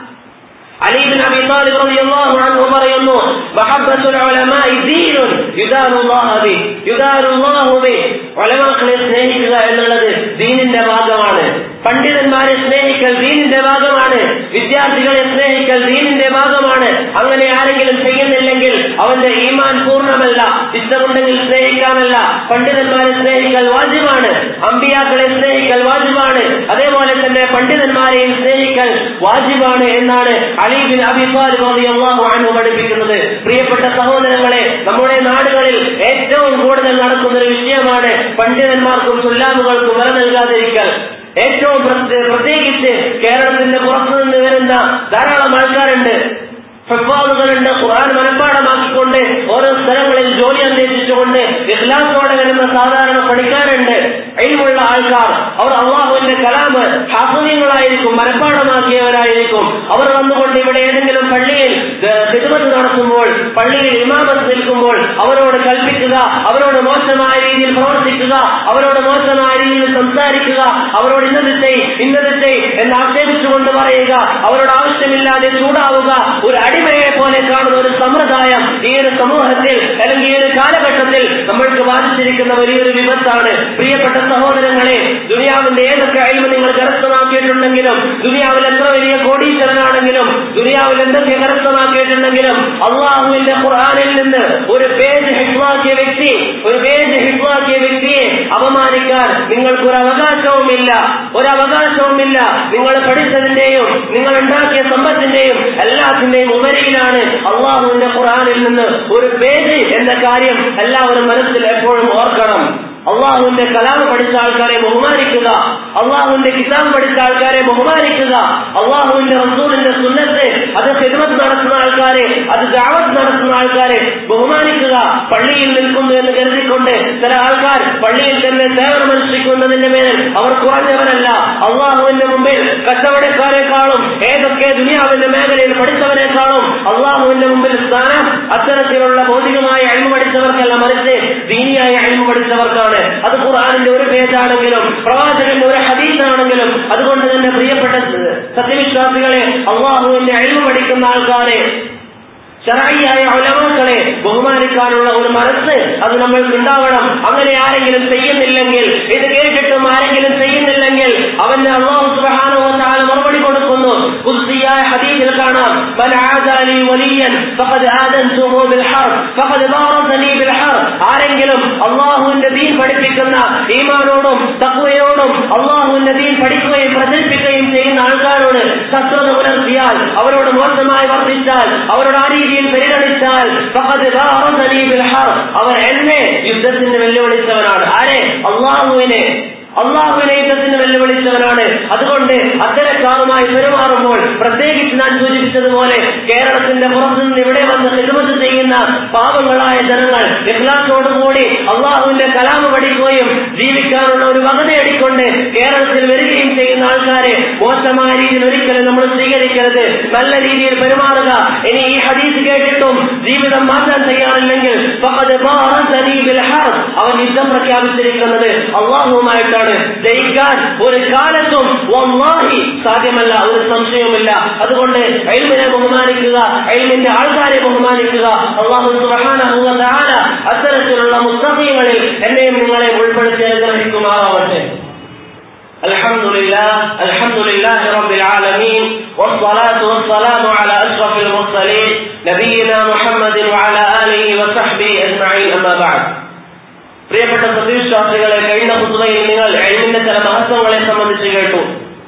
علي بن ابي طالب رضي الله عنه പറയുന്നു محبة العلماء دين يدان الله به يدان الله به ഉലമാക്കളെ സ്നേഹിക്കുക എന്നുള്ളത് ദീനിന്റെ ഭാഗമാണ് പണ്ഡിതന്മാരെ സ്നേഹിക്കൽ ദീനിന്റെ ഭാഗമാണ് വിദ്യാർത്ഥികളെ സ്നേഹിക്കൽ ദീനിന്റെ ഭാഗമാണ് അങ്ങനെ ആരെങ്കിലും ചെയ്യുന്നില്ലെങ്കിൽ അവന്റെ ഈമാൻ പൂർണ്ണമല്ല ഇഷ്ടമുണ്ടെങ്കിൽ സ്നേഹിക്കാമല്ല പണ്ഡിതന്മാരെ സ്നേഹിക്കൽ വാജിബാണ് അമ്പിയാക്കളെ സ്നേഹിക്കൽ വാജിബാണ് അതേപോലെ തന്നെ പണ്ഡിതന്മാരെയും സ്നേഹിക്കൽ വാജിബാണ് എന്നാണ് അലീബിൻ അബിഫാലിഹു പഠിപ്പിക്കുന്നത് പ്രിയപ്പെട്ട സഹോദരങ്ങളെ നമ്മുടെ നാടുകളിൽ ഏറ്റവും കൂടുതൽ നടക്കുന്ന ഒരു വിഷയമാണ് പണ്ഡിതന്മാർക്കും തുല്ലാമുകൾക്കും വില നൽകാതിരിക്കൽ ഏറ്റവും പ്രത്യേകിച്ച് കേരളത്തിന്റെ പുറത്തുനിന്ന് വരുന്ന ധാരാളം ആൾക്കാരുണ്ട് ഫുട്ബോളുകളുണ്ട് ഖുർആൻ മനഃപ്പാടമാക്കിക്കൊണ്ട് ഓരോ സ്ഥലങ്ങളിൽ ജോലി അന്വേഷിച്ചുകൊണ്ട് ഇഖ്ലാസോടെ വരുന്ന സാധാരണ പണിക്കാരുണ്ട് അയിമുള്ള ആൾക്കാർ അവർ അള്ളാഹുവിന്റെ കലാമ് ഹാസുന്യങ്ങളായിരിക്കും മനഃപ്പാടമാക്കിയവരായിരിക്കും അവർ വന്നുകൊണ്ട് ഇവിടെ ഏതെങ്കിലും പള്ളിയിൽ ഹിദ്മത്ത് നടത്തുമ്പോൾ പള്ളിയിൽ ഇമാമത്ത് നിൽക്കുമ്പോൾ അവരോട് കൽപ്പിക്കുക അവരോട് മോശമായ രീതിയിൽ പ്രവർത്തിക്കുക അവരോട് മോശമായ രീതിയിൽ സംസാരിക്കുക അവരോട് ഇന്നത് ചെയ് ഇന്നത് ചെയ് എന്ന് ആക്ഷേപിച്ചുകൊണ്ട് പറയുക അവരോട് ആവശ്യമില്ലാതെ ചൂടാവുക ഒരു അടിമയെ പോലെ കാണുന്ന ഒരു സമ്പ്രദായം ഈ ഒരു സമൂഹത്തിൽ അല്ലെങ്കിൽ ഈ ഒരു കാലഘട്ടത്തിൽ നമ്മൾക്ക് ബാധിച്ചിരിക്കുന്ന വലിയൊരു വിപത്താണ് പ്രിയപ്പെട്ട സഹോദരങ്ങളെ ദുനിയാവിന്റെ ഏതൊക്കെ അയൽമ നിങ്ങൾ കരസ്ഥമാക്കിയിട്ടുണ്ടെങ്കിലും ദുനിയാവിൽ എത്ര വലിയ കോടീശ്വരനാണെങ്കിലും ദുനിയാവിൽ എന്തൊക്കെ കരസ്ഥമാക്കിയിട്ടുണ്ടെങ്കിലും അള്ളാഹുവിന്റെ ഖുർആാനിൽ നിന്ന് ഒരു പേജ് ഹിഫ്വാക്കിയ വ്യക്തി ഒരു പേജ് ഹിഫ്വാക്കിയ വ്യക്തിയെ അപമാനിക്കാൻ നിങ്ങൾക്ക് ഒരു അവകാശവുമില്ല ഒരു അവകാശവുമില്ല നിങ്ങൾ പഠിച്ചതിന്റെയും നിങ്ങൾ ഉണ്ടാക്കിയ സമ്പത്തിന്റെയും എല്ലാത്തിന്റെയും ഉപരിയിലാണ് അള്ളാഹുവിന്റെ ഖുർആാനിൽ നിന്ന് ഒരു പേജ് എന്ന കാര്യം എല്ലാവരും മനസ്സിൽ എപ്പോഴും ഓർക്കണം അള്ളാഹുവിന്റെ കലാം പഠിച്ച ആൾക്കാരെ ബഹുമാനിക്കുക അള്ളാഹുവിന്റെ കിതാബ് പഠിച്ച ആൾക്കാരെ ബഹുമാനിക്കുക അള്ളാഹുവിന്റെ റസൂലിന്റെ സുന്നത്ത് അത് ഹിദ്മത്ത് നടത്തുന്ന ആൾക്കാരെ അത് ജാവത്ത് നടത്തുന്ന ആൾക്കാരെ ബഹുമാനിക്കുക പള്ളിയിൽ നിൽക്കുന്നു എന്ന് കരുതിക്കൊണ്ട് ചില ആൾക്കാർ പള്ളിയിൽ തന്നെ സേവനമനുഷ്ഠിക്കുന്നതിന്റെ മേൽ അവർ കുറഞ്ഞവരല്ല അള്ളാഹുവിന്റെ മുമ്പിൽ കച്ചവടക്കാരെക്കാളും ഏതൊക്കെ ദുനിയാവിന്റെ മേഖലയിൽ പഠിച്ചവരെക്കാളും അള്ളാഹുവിന്റെ മുമ്പിൽ സ്ഥാനം അത്തരത്തിലുള്ള ഭൗതികമായ അഴിമ പഠിച്ചവർക്കല്ല മറിച്ച് ദീനിയായ അഴിമ പഠിച്ചവർക്കാണ് അത് ഖുർആാനിന്റെ ഒരു പേജാണെങ്കിലും പ്രവാചകന്റെ ഒരു ഹദീസാണെങ്കിലും അതുകൊണ്ട് തന്നെ പ്രിയപ്പെട്ട സത്യവിശ്വാസികളെ അള്ളാഹുവിന്റെ അഴിമ പഠിക്കുന്ന ആൾക്കാരെ ശരായിയായ ഒലമാക്കളെ ബഹുമാനിക്കാനുള്ള ഒരു മനസ്സ് അത് നമ്മൾക്ക് ഉണ്ടാവണം അങ്ങനെ ആരെങ്കിലും ചെയ്യുന്നില്ലെങ്കിൽ ഇത് കേട്ടിട്ടും ആരെങ്കിലും ചെയ്യുന്നില്ലെങ്കിൽ അവന് അള്ളാഹു സുബാനുവത്താല മറുപടി കൊടുക്കുന്നു കുർസിയായ ഹദീസിൽ കാണാം ബൽ ആദാലി വലിയൻ ഫഖദ് ആദൻതുഹു ബിൽ ഹർബ് ഫഖദ് ബാറസനി ബിൽ ഹർബ് ആരെങ്കിലും അള്ളാഹുവിന്റെ ദീൻ പഠിപ്പിക്കുന്ന ഈമാനോടും തഖ്വയോടും അള്ളാഹുവിന്റെ ദീൻ പഠിക്കുകയും പ്രചരിപ്പിക്കുകയും ചെയ്യുന്ന ആൾക്കാരോട് ശത്രുത പുലർത്തിയാൽ അവരോട് മോശമായി വർദ്ധിച്ചാൽ അവരോട് ആ രീതിയിൽ പരിഗണിച്ചാൽ ഫഖദ് ബാറസനി ബിൽ ഹർബ് അവർ എന്നെ യുദ്ധത്തിന് വെല്ലുവിളിച്ചവനാണ് ആരെ അള്ളാഹുവിനെ അള്ളാഹുവിനെ യുദ്ധത്തിന് വെല്ലുവിളിച്ചവനാണ് അതുകൊണ്ട് അത്തരക്കാരുമായി പെരുമാറുമ്പോൾ പ്രത്യേകിച്ച് ഞാൻ സൂചിപ്പിച്ചതുപോലെ കേരളത്തിന്റെ പുറത്തുനിന്ന് ഇവിടെ വന്ന് ഹിദ്മത്ത് ചെയ്യുന്ന പാവങ്ങളായ ജനങ്ങൾ ഇഖ്ലാസോടുകൂടി അള്ളാഹുവിന്റെ കലാമ് പഠിക്കുകയും ജീവിക്കാനുള്ള ഒരു വക നേടിക്കൊണ്ട് കേരളത്തിൽ വരികയും ചെയ്യുന്ന ആൾക്കാരെ മോശമായ രീതിയിൽ ഒരിക്കലും നമ്മൾ സ്വീകരിക്കരുത് നല്ല രീതിയിൽ പെരുമാറുക ഇനി ഈ ഹദീസ് കേട്ടിട്ടും ജീവിതം മാറ്റാൻ തയ്യാറില്ലെങ്കിൽ ഫഖദ് ബാറസനി ബിൽ ഹർബ്. അവൻ യുദ്ധം പ്രഖ്യാപിച്ചിരിക്കുന്നത് അള്ളാഹുവുമായിട്ടാണ് ജയിക്കാൻ ഒരു കാലത്തും വല്ലാഹി സാധ്യമല്ല ഒരു സംശയവുമില്ല അതുകൊണ്ട് എൽമിനെ ബഹുമാനിക്കുക എൽമിന്റെ ആൾക്കാരെ ബഹുമാനിക്കുക അള്ളാഹു സുബ്ഹാനഹു വ തആല അത്തരത്തിലുള്ള മുസ്തഖീങ്ങളിൽ എന്നെയും നിങ്ങളെ ഉൾപ്പെടുത്തി അനുഗ്രഹിക്കുമാറാവട്ടെ الحمد لله الحمد لله رب العالمين والصلاة والسلام على أشرف المرسلين نبينا محمد وعلى آله وصحبه أجمعين أما بعد പ്രിയപ്പെട്ട സത്യവിശ്വാസികളെ കഴിഞ്ഞ പുതുതയിൽ നിങ്ങൾ എഴുതിന്റെ ചില മഹത്വങ്ങളെ സംബന്ധിച്ച് കേട്ടു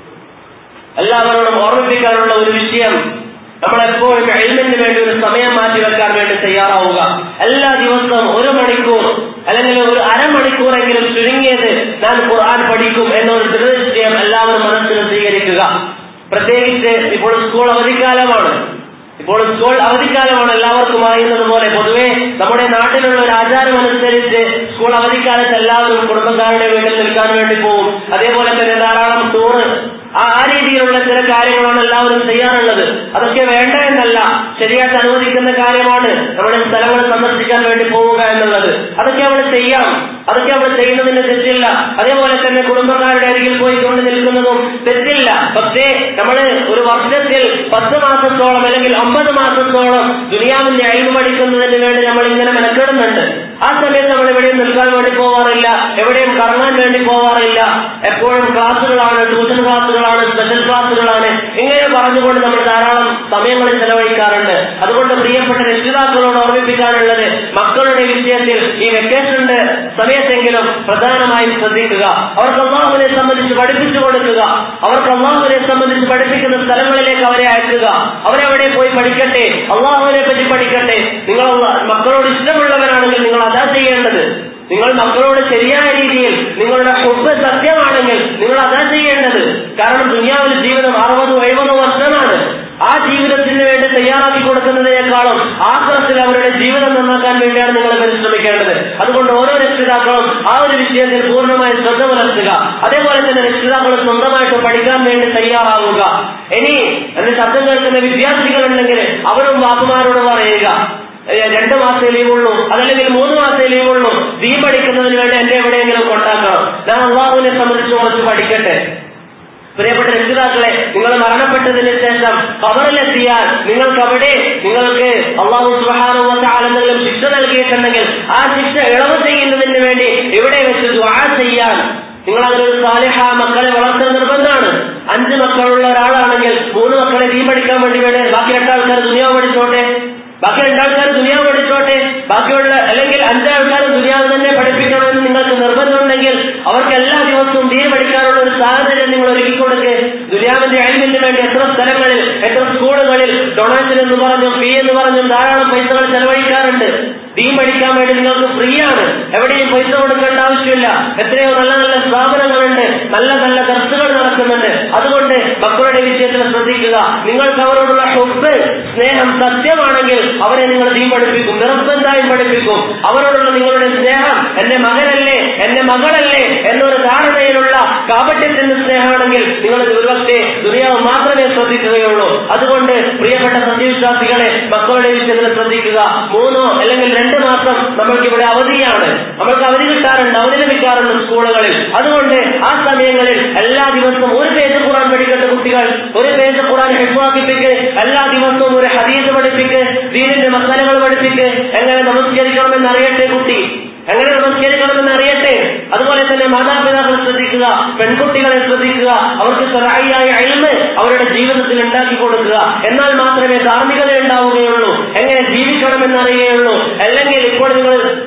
എല്ലാവരോടും ഓർമ്മിപ്പിക്കാനുള്ള ഒരു വിഷയം നമ്മൾ എപ്പോഴും എഴുതിന് വേണ്ടി ഒരു സമയം മാറ്റി വെക്കാൻ വേണ്ടി തയ്യാറാവുക എല്ലാ ദിവസവും ഒരു മണിക്കൂർ അല്ലെങ്കിൽ ഒരു അരമണിക്കൂറെങ്കിലും ചുരുങ്ങിയത് ഞാൻ ഖുർആൻ പഠിക്കും എന്നൊരു ദൃഢനിശ്ചയം എല്ലാവരും മനസ്സിൽ സ്വീകരിക്കുക പ്രത്യേകിച്ച് ഇപ്പോൾ സ്കൂൾ അവധിക്കാലമാണ് ഇപ്പോൾ സ്കൂൾ അവധിക്കാലമാണ് എല്ലാവർക്കും അറിയുന്നത് പോലെ പൊതുവെ നമ്മുടെ നാട്ടിലുള്ള ഒരു ആചാരം അനുസരിച്ച് സ്കൂൾ അവധിക്കാലത്ത് എല്ലാവരും കുടുംബക്കാരുടെ വീട്ടിൽ നിൽക്കാൻ വേണ്ടി പോകും അതേപോലെ തന്നെ ധാരാളം ടൂറ് ആ ആ രീതിയിലുള്ള ചില കാര്യങ്ങളാണ് എല്ലാവരും ചെയ്യാറുള്ളത് അതൊക്കെ വേണ്ട എന്നല്ല ശരിയായിട്ട് അനുവദിക്കുന്ന കാര്യമാണ് നമ്മുടെ സ്ഥലങ്ങൾ സന്ദർശിക്കാൻ വേണ്ടി പോവുക എന്നുള്ളത് അതൊക്കെ അവിടെ ചെയ്യാം അതൊക്കെ അവിടെ ചെയ്യുന്നതിന് തെറ്റില്ല അതേപോലെ തന്നെ കുടുംബക്കാരുടെ അരികിൽ പോയി കൊണ്ട് നിൽക്കുന്നതും തെറ്റില്ല പക്ഷേ നമ്മൾ ഒരു വർഷത്തിൽ പത്ത് മാസത്തോളം അല്ലെങ്കിൽ ഒമ്പത് മാസത്തോളം ദുനിയാവിന്റെ അഴിവ് പഠിക്കുന്നതിന് വേണ്ടി നമ്മൾ ഇങ്ങനെ മെനക്കെടുന്നുണ്ട് ആ സമയത്ത് നമ്മൾ എവിടെയും നിൽക്കാൻ വേണ്ടി പോവാറില്ല എവിടെയും കറങ്ങാൻ വേണ്ടി പോവാറില്ല എപ്പോഴും ക്ലാസ്സുകളാണ് ട്യൂഷൻ ക്ലാസ്സുകളാണ് സ്പെഷ്യൽ ക്ലാസ്സുകളാണ് ഇങ്ങനെ പറഞ്ഞുകൊണ്ട് നമ്മൾ ധാരാളം സമയങ്ങൾ ചെലവഴിക്കാറുണ്ട് അതുകൊണ്ട് പ്രിയപ്പെട്ട രക്ഷിതാക്കളോട് ഓർമ്മിപ്പിക്കാനുള്ളത് മക്കളുടെ വിഷയത്തിൽ ഈ വെക്കേഷന്റെ സമയത്തെങ്കിലും പ്രധാനമായും ശ്രദ്ധിക്കുക അവർക്ക് അള്ളാഹുവിനെ സംബന്ധിച്ച് പഠിപ്പിച്ചു കൊടുക്കുക അവർക്ക് അള്ളാഹുവിനെ സംബന്ധിച്ച് പഠിപ്പിക്കുന്ന സ്ഥലങ്ങളിലേക്ക് അവരെ അയക്കുക അവരവിടെ പോയി പഠിക്കട്ടെ അള്ളാഹുവിനെ പറ്റി പഠിക്കട്ടെ നിങ്ങൾ മക്കളോട് ഇഷ്ടമുള്ളവരാണെങ്കിൽ നിങ്ങൾ അതാ ചെയ്യേണ്ടത് നിങ്ങൾ മക്കളോട് ശരിയായ രീതിയിൽ നിങ്ങളുടെ ഹുബ് സത്യമാണെങ്കിൽ നിങ്ങൾ അതാ ചെയ്യേണ്ടത് കാരണം ദുനിയാവിൽ ജീവിതം അറുപതോ എഴുപതോ വർഷമാണ് ആ ജീവിതത്തിന് വേണ്ടി തയ്യാറാക്കി കൊടുക്കുന്നതിനേക്കാളും ആക്രത്തിൽ അവരുടെ ജീവിതം നന്നാക്കാൻ വേണ്ടിയാണ് നിങ്ങൾ പരിശ്രമിക്കേണ്ടത് അതുകൊണ്ട് ഓരോ രക്ഷിതാക്കളും ആ ഒരു വിഷയത്തിൽ പൂർണ്ണമായി ശ്രദ്ധ പുലർത്തുക അതേപോലെ തന്നെ രക്ഷിതാക്കൾ സ്വന്തമായിട്ട് പഠിക്കാൻ വേണ്ടി തയ്യാറാവുക ഇനി എന്റെ ശബ്ദം കേൾക്കുന്ന വിദ്യാർത്ഥികളുണ്ടെങ്കിൽ അവരും വാപ്പുമാരോട് പറയുക രണ്ട് മാസേ ലീവുള്ളൂ അതല്ലെങ്കിൽ മൂന്ന് മാസേ ലീവുള്ളൂ തീ പഠിക്കുന്നതിന് വേണ്ടി എന്നെ എവിടെയെങ്കിലും കൊണ്ടാക്കണം ഞാൻ അള്ളാഹുവിനെ സംബന്ധിച്ച് കുറച്ച് പഠിക്കട്ടെ പ്രിയപ്പെട്ട രക്ഷിതാക്കളെ നിങ്ങൾ മരണപ്പെട്ടതിന് ശേഷം കബറിലെത്തിയാൽ നിങ്ങൾക്ക് അവിടെ നിങ്ങൾക്ക് അള്ളാഹു സുഹാനുവെങ്കിലും ശിക്ഷ നൽകിയിട്ടുണ്ടെങ്കിൽ ആ ശിക്ഷ ഇളവ് ചെയ്യുന്നതിന് വേണ്ടി ഇവിടെ വെച്ച് ദ്വാ ചെയ്യാൻ നിങ്ങൾ അതിനൊരു സാലിഹ മക്കളെ വളർത്തുന്ന നിർബന്ധമാണ് അഞ്ച് മക്കളുള്ള ഒരാളാണെങ്കിൽ മൂന്ന് മക്കളെ തീ പഠിക്കാൻ വേണ്ടി വേണ്ടേ ബാക്കി രണ്ടാൾക്കാർ ദുനിയാവ് പഠിച്ചോട്ടെ ബാക്കി രണ്ടാൾക്കാർ ദുനിയാവ് പഠിച്ചോട്ടെ ബാക്കിയുള്ള അല്ലെങ്കിൽ അഞ്ചാൾക്കാർ ദുനിയാവ് തന്നെ പഠിപ്പിക്കണമെന്ന് നിങ്ങൾക്ക് നിർബന്ധമുണ്ടെങ്കിൽ അവർക്ക് എല്ലാ ദിവസവും ദീന പഠിക്കാനുള്ള ഒരു സാഹചര്യം നിങ്ങൾ ഒരുക്കി കൊടുക്കുക ദുനിയാവിന്റെ അഴിവിന് വേണ്ടി എത്ര സ്ഥലങ്ങളിൽ എത്ര സ്കൂളുകളിൽ ഡൊണേഷൻ എന്ന് പറഞ്ഞും ഫീ എന്ന് പറഞ്ഞും ധാരാളം പൈസകൾ ചെലവഴിക്കാറുണ്ട് ദീൻ പഠിക്കാൻ വേണ്ടി നിങ്ങൾക്ക് ഫ്രീ ആണ് എവിടെയും പൈസ കൊടുക്കേണ്ട ആവശ്യമില്ല എത്രയോ നല്ല നല്ല സ്ഥാപനങ്ങളുണ്ട് നല്ല നല്ല ദർശകൾ നടക്കുന്നുണ്ട് അതുകൊണ്ട് മക്കളുടെ വിഷയത്തിൽ ശ്രദ്ധിക്കുക നിങ്ങൾക്ക് അവരോടുള്ള ഹുബ് സ്നേഹം സത്യമാണെങ്കിൽ അവരെ നിങ്ങൾ ദീൻ പഠിപ്പിക്കും നിർബന്ധമായും പഠിപ്പിക്കും അവരോടുള്ള നിങ്ങളുടെ സ്നേഹം എന്റെ മകനല്ലേ എന്റെ മകളല്ലേ എന്നൊരു ധാരണയിലുള്ള കാപട്യത്തിന്റെ സ്നേഹമാണെങ്കിൽ നിങ്ങൾ ഒരുപക്ഷെ ദുനിയാവ് മാത്രമേ ശ്രദ്ധിക്കുകയുള്ളൂ അതുകൊണ്ട് പ്രിയപ്പെട്ട സത്യവിശ്വാസികളെ മക്കളുടെ വിഷയത്തിൽ ശ്രദ്ധിക്കുക മൂന്നോ അല്ലെങ്കിൽ രണ്ട് മാസം നമ്മൾക്ക് ഇവിടെ അവധിയാണ് നമ്മൾക്ക് അവധി കിട്ടാറുണ്ട് അവധി ലഭിക്കാറുണ്ട് സ്കൂളുകളിൽ അതുകൊണ്ട് ആ സമയങ്ങളിൽ എല്ലാ ദിവസവും ഒരു പേജ് ഖുറാൻ പഠിക്കേണ്ട കുട്ടികൾ ഒരു പേജ് ഖുറാൻ ഹെഡ്വാക്കിപ്പിക്ക് എല്ലാ ദിവസവും ഒരു ഹദീസ് പഠിപ്പിക്ക് ദീനിന്റെ മസാലകൾ പഠിപ്പിക്ക് എങ്ങനെ നമസ്കരിക്കണമെന്ന് അറിയട്ടെ കുട്ടി എങ്ങനെ നമസ്കരിക്കണമെന്ന് അറിയട്ടെ അതുപോലെ തന്നെ മാതാപിതാക്കളെ ശ്രദ്ധിക്കുക പെൺകുട്ടികളെ ശ്രദ്ധിക്കുക അവർക്ക് സഹായിയായ അയൽമ് അവരുടെ ജീവിതത്തിൽ ഉണ്ടാക്കി കൊടുക്കുക എന്നാൽ മാത്രമേ ധാർമ്മികത ഉണ്ടാവുകയുള്ളൂ എങ്ങനെ ജീവിക്കണമെന്ന് അറിയുകയുള്ളൂ അല്ലെങ്കിൽ ഇപ്പോൾ നിങ്ങൾ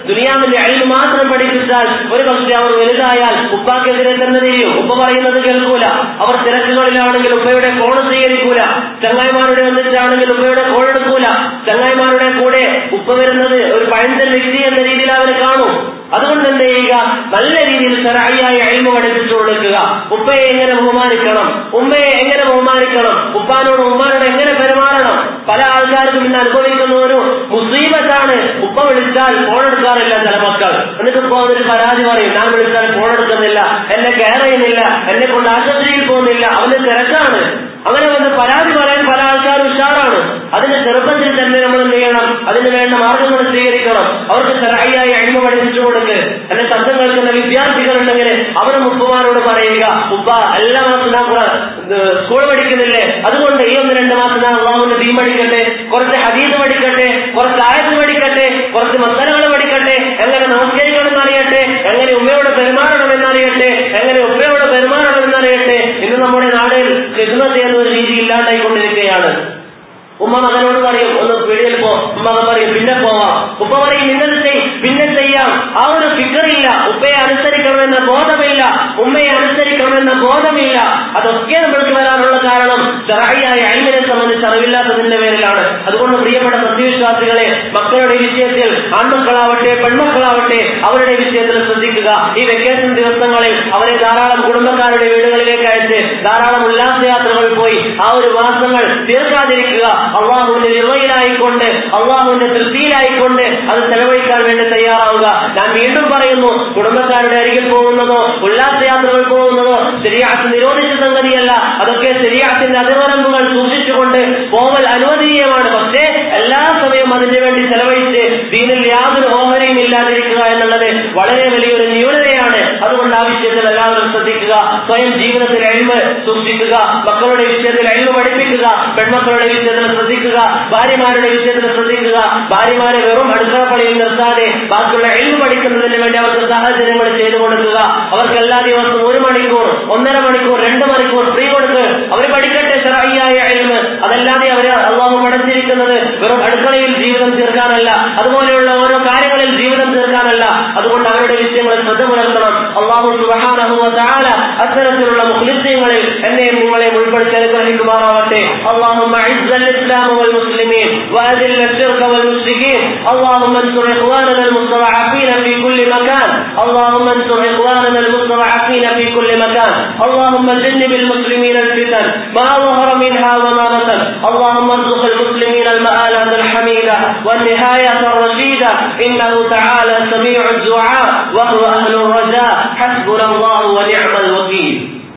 ദുനിയാവിന്റെ അഴിവ് മാത്രം പഠിപ്പിച്ചാൽ ഒരു പക്ഷേ അവർ വലുതായാൽ ഉപ്പാക്കെതിരെ തന്നെ തിരിയും ഉപ്പ പറയുന്നത് കേൾക്കൂല അവർ തിരക്കുകളിലാണെങ്കിൽ ഉപ്പയുടെ ഫോൺ സ്വീകരിക്കൂല ചങ്ങായിമാരുടെ ഒന്നിച്ചാണെങ്കിൽ ഉപ്പയുടെ ഫോൺ എടുക്കൂല ചങ്ങായിമാരുടെ കൂടെ ഉപ്പ വരുന്നത് ഒരു പഴഞ്ചൻ വ്യക്തി എന്ന രീതിയിൽ അവർ കാണും അതുകൊണ്ട് എന്ത് ചെയ്യുക നല്ല രീതിയിൽ ശരായിയായി അഴിമ പഠിപ്പിച്ചു കൊടുക്കുക ഉപ്പയെ എങ്ങനെ ബഹുമാനിക്കണം ഉമ്മയെ എങ്ങനെ ബഹുമാനിക്കണം ഉപ്പാനോട് ഉമ്മാനോട് എങ്ങനെ പെരുമാറണം പല ആൾക്കാർക്കും ഇന്ന് അനുഭവിക്കുന്ന ഒരു മുസീബത്താണ് ഉപ്പ വിളിച്ചാൽ ഫോൺ എടുക്കാറില്ല ചില മക്കൾ എന്നിട്ട് ഇപ്പൊ അവര് പരാതി പറയും ഞാൻ വിളിച്ചാൽ ഫോൺ എടുക്കുന്നില്ല എന്നെ കെയർ ചെയ്യുന്നില്ല എന്നെ കൊണ്ട് ആശുപത്രിയിൽ പോകുന്നില്ല അവന് തിരക്കാണ് അങ്ങനെ വന്ന് പരാതി പറയാൻ പല ആൾക്കാരും ഉഷാറാണ് അതിന്റെ ചെറുപ്പത്തിൽ തന്നെ നമ്മൾ എന്ത് ചെയ്യണം അതിന് വേണ്ട മാർഗങ്ങൾ സ്വീകരിക്കണം അവർക്ക് സഹായിയായി അഴിമ പഠിപ്പിച്ചു കൊടുക്ക് എന്നെ ശബ്ദം കേൾക്കുന്ന വിദ്യാർത്ഥികളുണ്ടെങ്കിൽ അവരും ഉപ്പമാരോട് പറയുക ഉപ്പ എല്ലാ മാസം ഞാൻ സ്കൂൾ പഠിക്കുന്നില്ലേ അതുകൊണ്ട് ഈ ഒന്ന് രണ്ട് മാസം ഞാൻ അള്ളാഹുവിന്റെ ദീം പഠിക്കട്ടെ കുറച്ച് ഹദീസ് പഠിക്കട്ടെ കുറച്ച് ആയത്ത് പഠിക്കട്ടെ കുറച്ച് മസലകൾ പഠിക്കട്ടെ എങ്ങനെ നമസ്കരിക്കണം എന്നറിയട്ടെ എങ്ങനെ ഉമ്മയോട് പെരുമാറണം എന്നറിയട്ടെ എങ്ങനെ ഉമ്മയോട് പെരുമാറണം എന്നറിയട്ടെ ഇന്ന് നമ്മുടെ നാടിൽ ഹിസ്മത്ത് എന്ന ഒരു രീതി ഇല്ലാണ്ടായിക്കൊണ്ടിരിക്കുകയാണ് ഉമ്മ മകനോട് പറയും ഒന്ന് പീടിയിൽ പോ മകൻ പറയും പിന്നെ പോവാം ഉപ്പ പറയും ഇന്നത് ചെയ് പിന്നെ ചെയ്യാം ആ ഒരു ഫിക്കറില്ല ഉപ്പയെ അനുസരിക്കണമെന്ന ബോധമില്ല ഉമ്മയെ അനുസരിക്കണമെന്ന ബോധമില്ല അതൊക്കെ നമ്മൾക്ക് വരാനുള്ള കാരണം ചെറായിയായ അഴിമിനെ സംബന്ധിച്ച് അറിവില്ലാത്തതിന്റെ പേരിലാണ് അതുകൊണ്ട് പ്രിയപ്പെട്ട സത്യവിശ്വാസികളെ മക്കളുടെ വിഷയത്തിൽ ആൺമക്കളാവട്ടെ പെൺമക്കളാവട്ടെ അവരുടെ വിഷയത്തിൽ ശ്രദ്ധിക്കുക ഈ വെക്കേഷൻ ദിവസങ്ങളിൽ അവരെ ധാരാളം കുടുംബക്കാരുടെ വീടുകളിലേക്ക് അയച്ച് ധാരാളം ഉല്ലാസയാത്രകൾ പോയി ആ ഒരു മാസങ്ങൾ തീർക്കാതിരിക്കുക അള്ളാഹുവിന്റെ നിർവയിലായിക്കൊണ്ട് അള്ളാഹുവിന്റെ തൃപ്തിയിലായിക്കൊണ്ട് അത് ചെലവഴിക്കാൻ വേണ്ടി തയ്യാറാവുക ഞാൻ വീണ്ടും പറയുന്നു കുടുംബക്കാരുടെ അരികിൽ പോകുന്നതോ ഉല്ലാസയാത്രകൾ പോകുന്നതോ ശരിയാത്ത് നിരോധിച്ച സംഗതിയല്ല അതൊക്കെ ശരിയാത്തിന്റെ അതിർവരമ്പുകൾ സൂക്ഷിച്ചുകൊണ്ട് പോവൽ അനുവദനീയമാണ് പക്ഷേ എല്ലാ സമയവും അതിനു വേണ്ടി ചെലവഴിച്ച് ദീനിൽ യാതൊരു ഓഹരിയും ഇല്ലാതിരിക്കുക എന്നുള്ളത് വളരെ വലിയൊരു ന്യൂനതയാണ് അതുകൊണ്ട് ആ വിഷയത്തിൽ എല്ലാവരും ശ്രദ്ധിക്കുക സ്വയം ജീവിതത്തിൽ അഴിവ് സൂക്ഷിക്കുക മക്കളുടെ വിഷയത്തിൽ അഴിവ് പഠിപ്പിക്കുക പെൺമക്കളുടെ വിഷയത്തിൽ ശ്രദ്ധിക്കുക ഭാര്യമാരുടെ വിഷയത്തിൽ ശ്രദ്ധിക്കുക ഭാര്യമാരെ വെറും അടുക്കളപ്പണിയിൽ നിർത്താതെ ബാക്കിയുള്ള എഴുതു പഠിക്കുന്നതിന് വേണ്ടി അവർക്ക് സാഹചര്യങ്ങൾ ചെയ്തു കൊടുക്കുക അവർക്ക് എല്ലാ ദിവസവും ഒരു മണിക്കൂർ ഒന്നര മണിക്കൂർ രണ്ട് മണിക്കൂർ ഫ്രീ കൊടുത്ത് അവർ പഠിക്കട്ടെ ശരായിയായ എഴുന്ന് അതല്ലാതെ അവർ അള്ളാഹു പഠിച്ചിരിക്കുന്നത് വെറും അടുക്കളയിൽ ജീവിതം തീർക്കാനല്ല അതുപോലെയുള്ള ഓരോ കാര്യങ്ങളിൽ ജീവിതം തീർക്കാനല്ല അതുകൊണ്ട് അവരുടെ വിഷയങ്ങൾ ശ്രദ്ധ പുലർത്തണം അള്ളാഹു സുബഹാനഹുല അത്തരത്തിലുള്ള മുഖ്ലിസ്യങ്ങളിൽ എന്നെയും നിങ്ങളെയും ഉൾപ്പെടുത്തി അനുഗ്രഹിക്കുമാറാവട്ടെ അള്ളാഹു الإسلام والمسلمين وأذل الشرك والمشركين اللهم انصر إخواننا المستضعفين في كل مكان اللهم انصر إخواننا المستضعفين في كل مكان اللهم جنب المسلمين الفتن ما ظهر منها وما بطن اللهم ارزق المسلمين المآلات الحميدة والنهاية الرشيدة إنه تعالى سميع الدعاء وهو أهل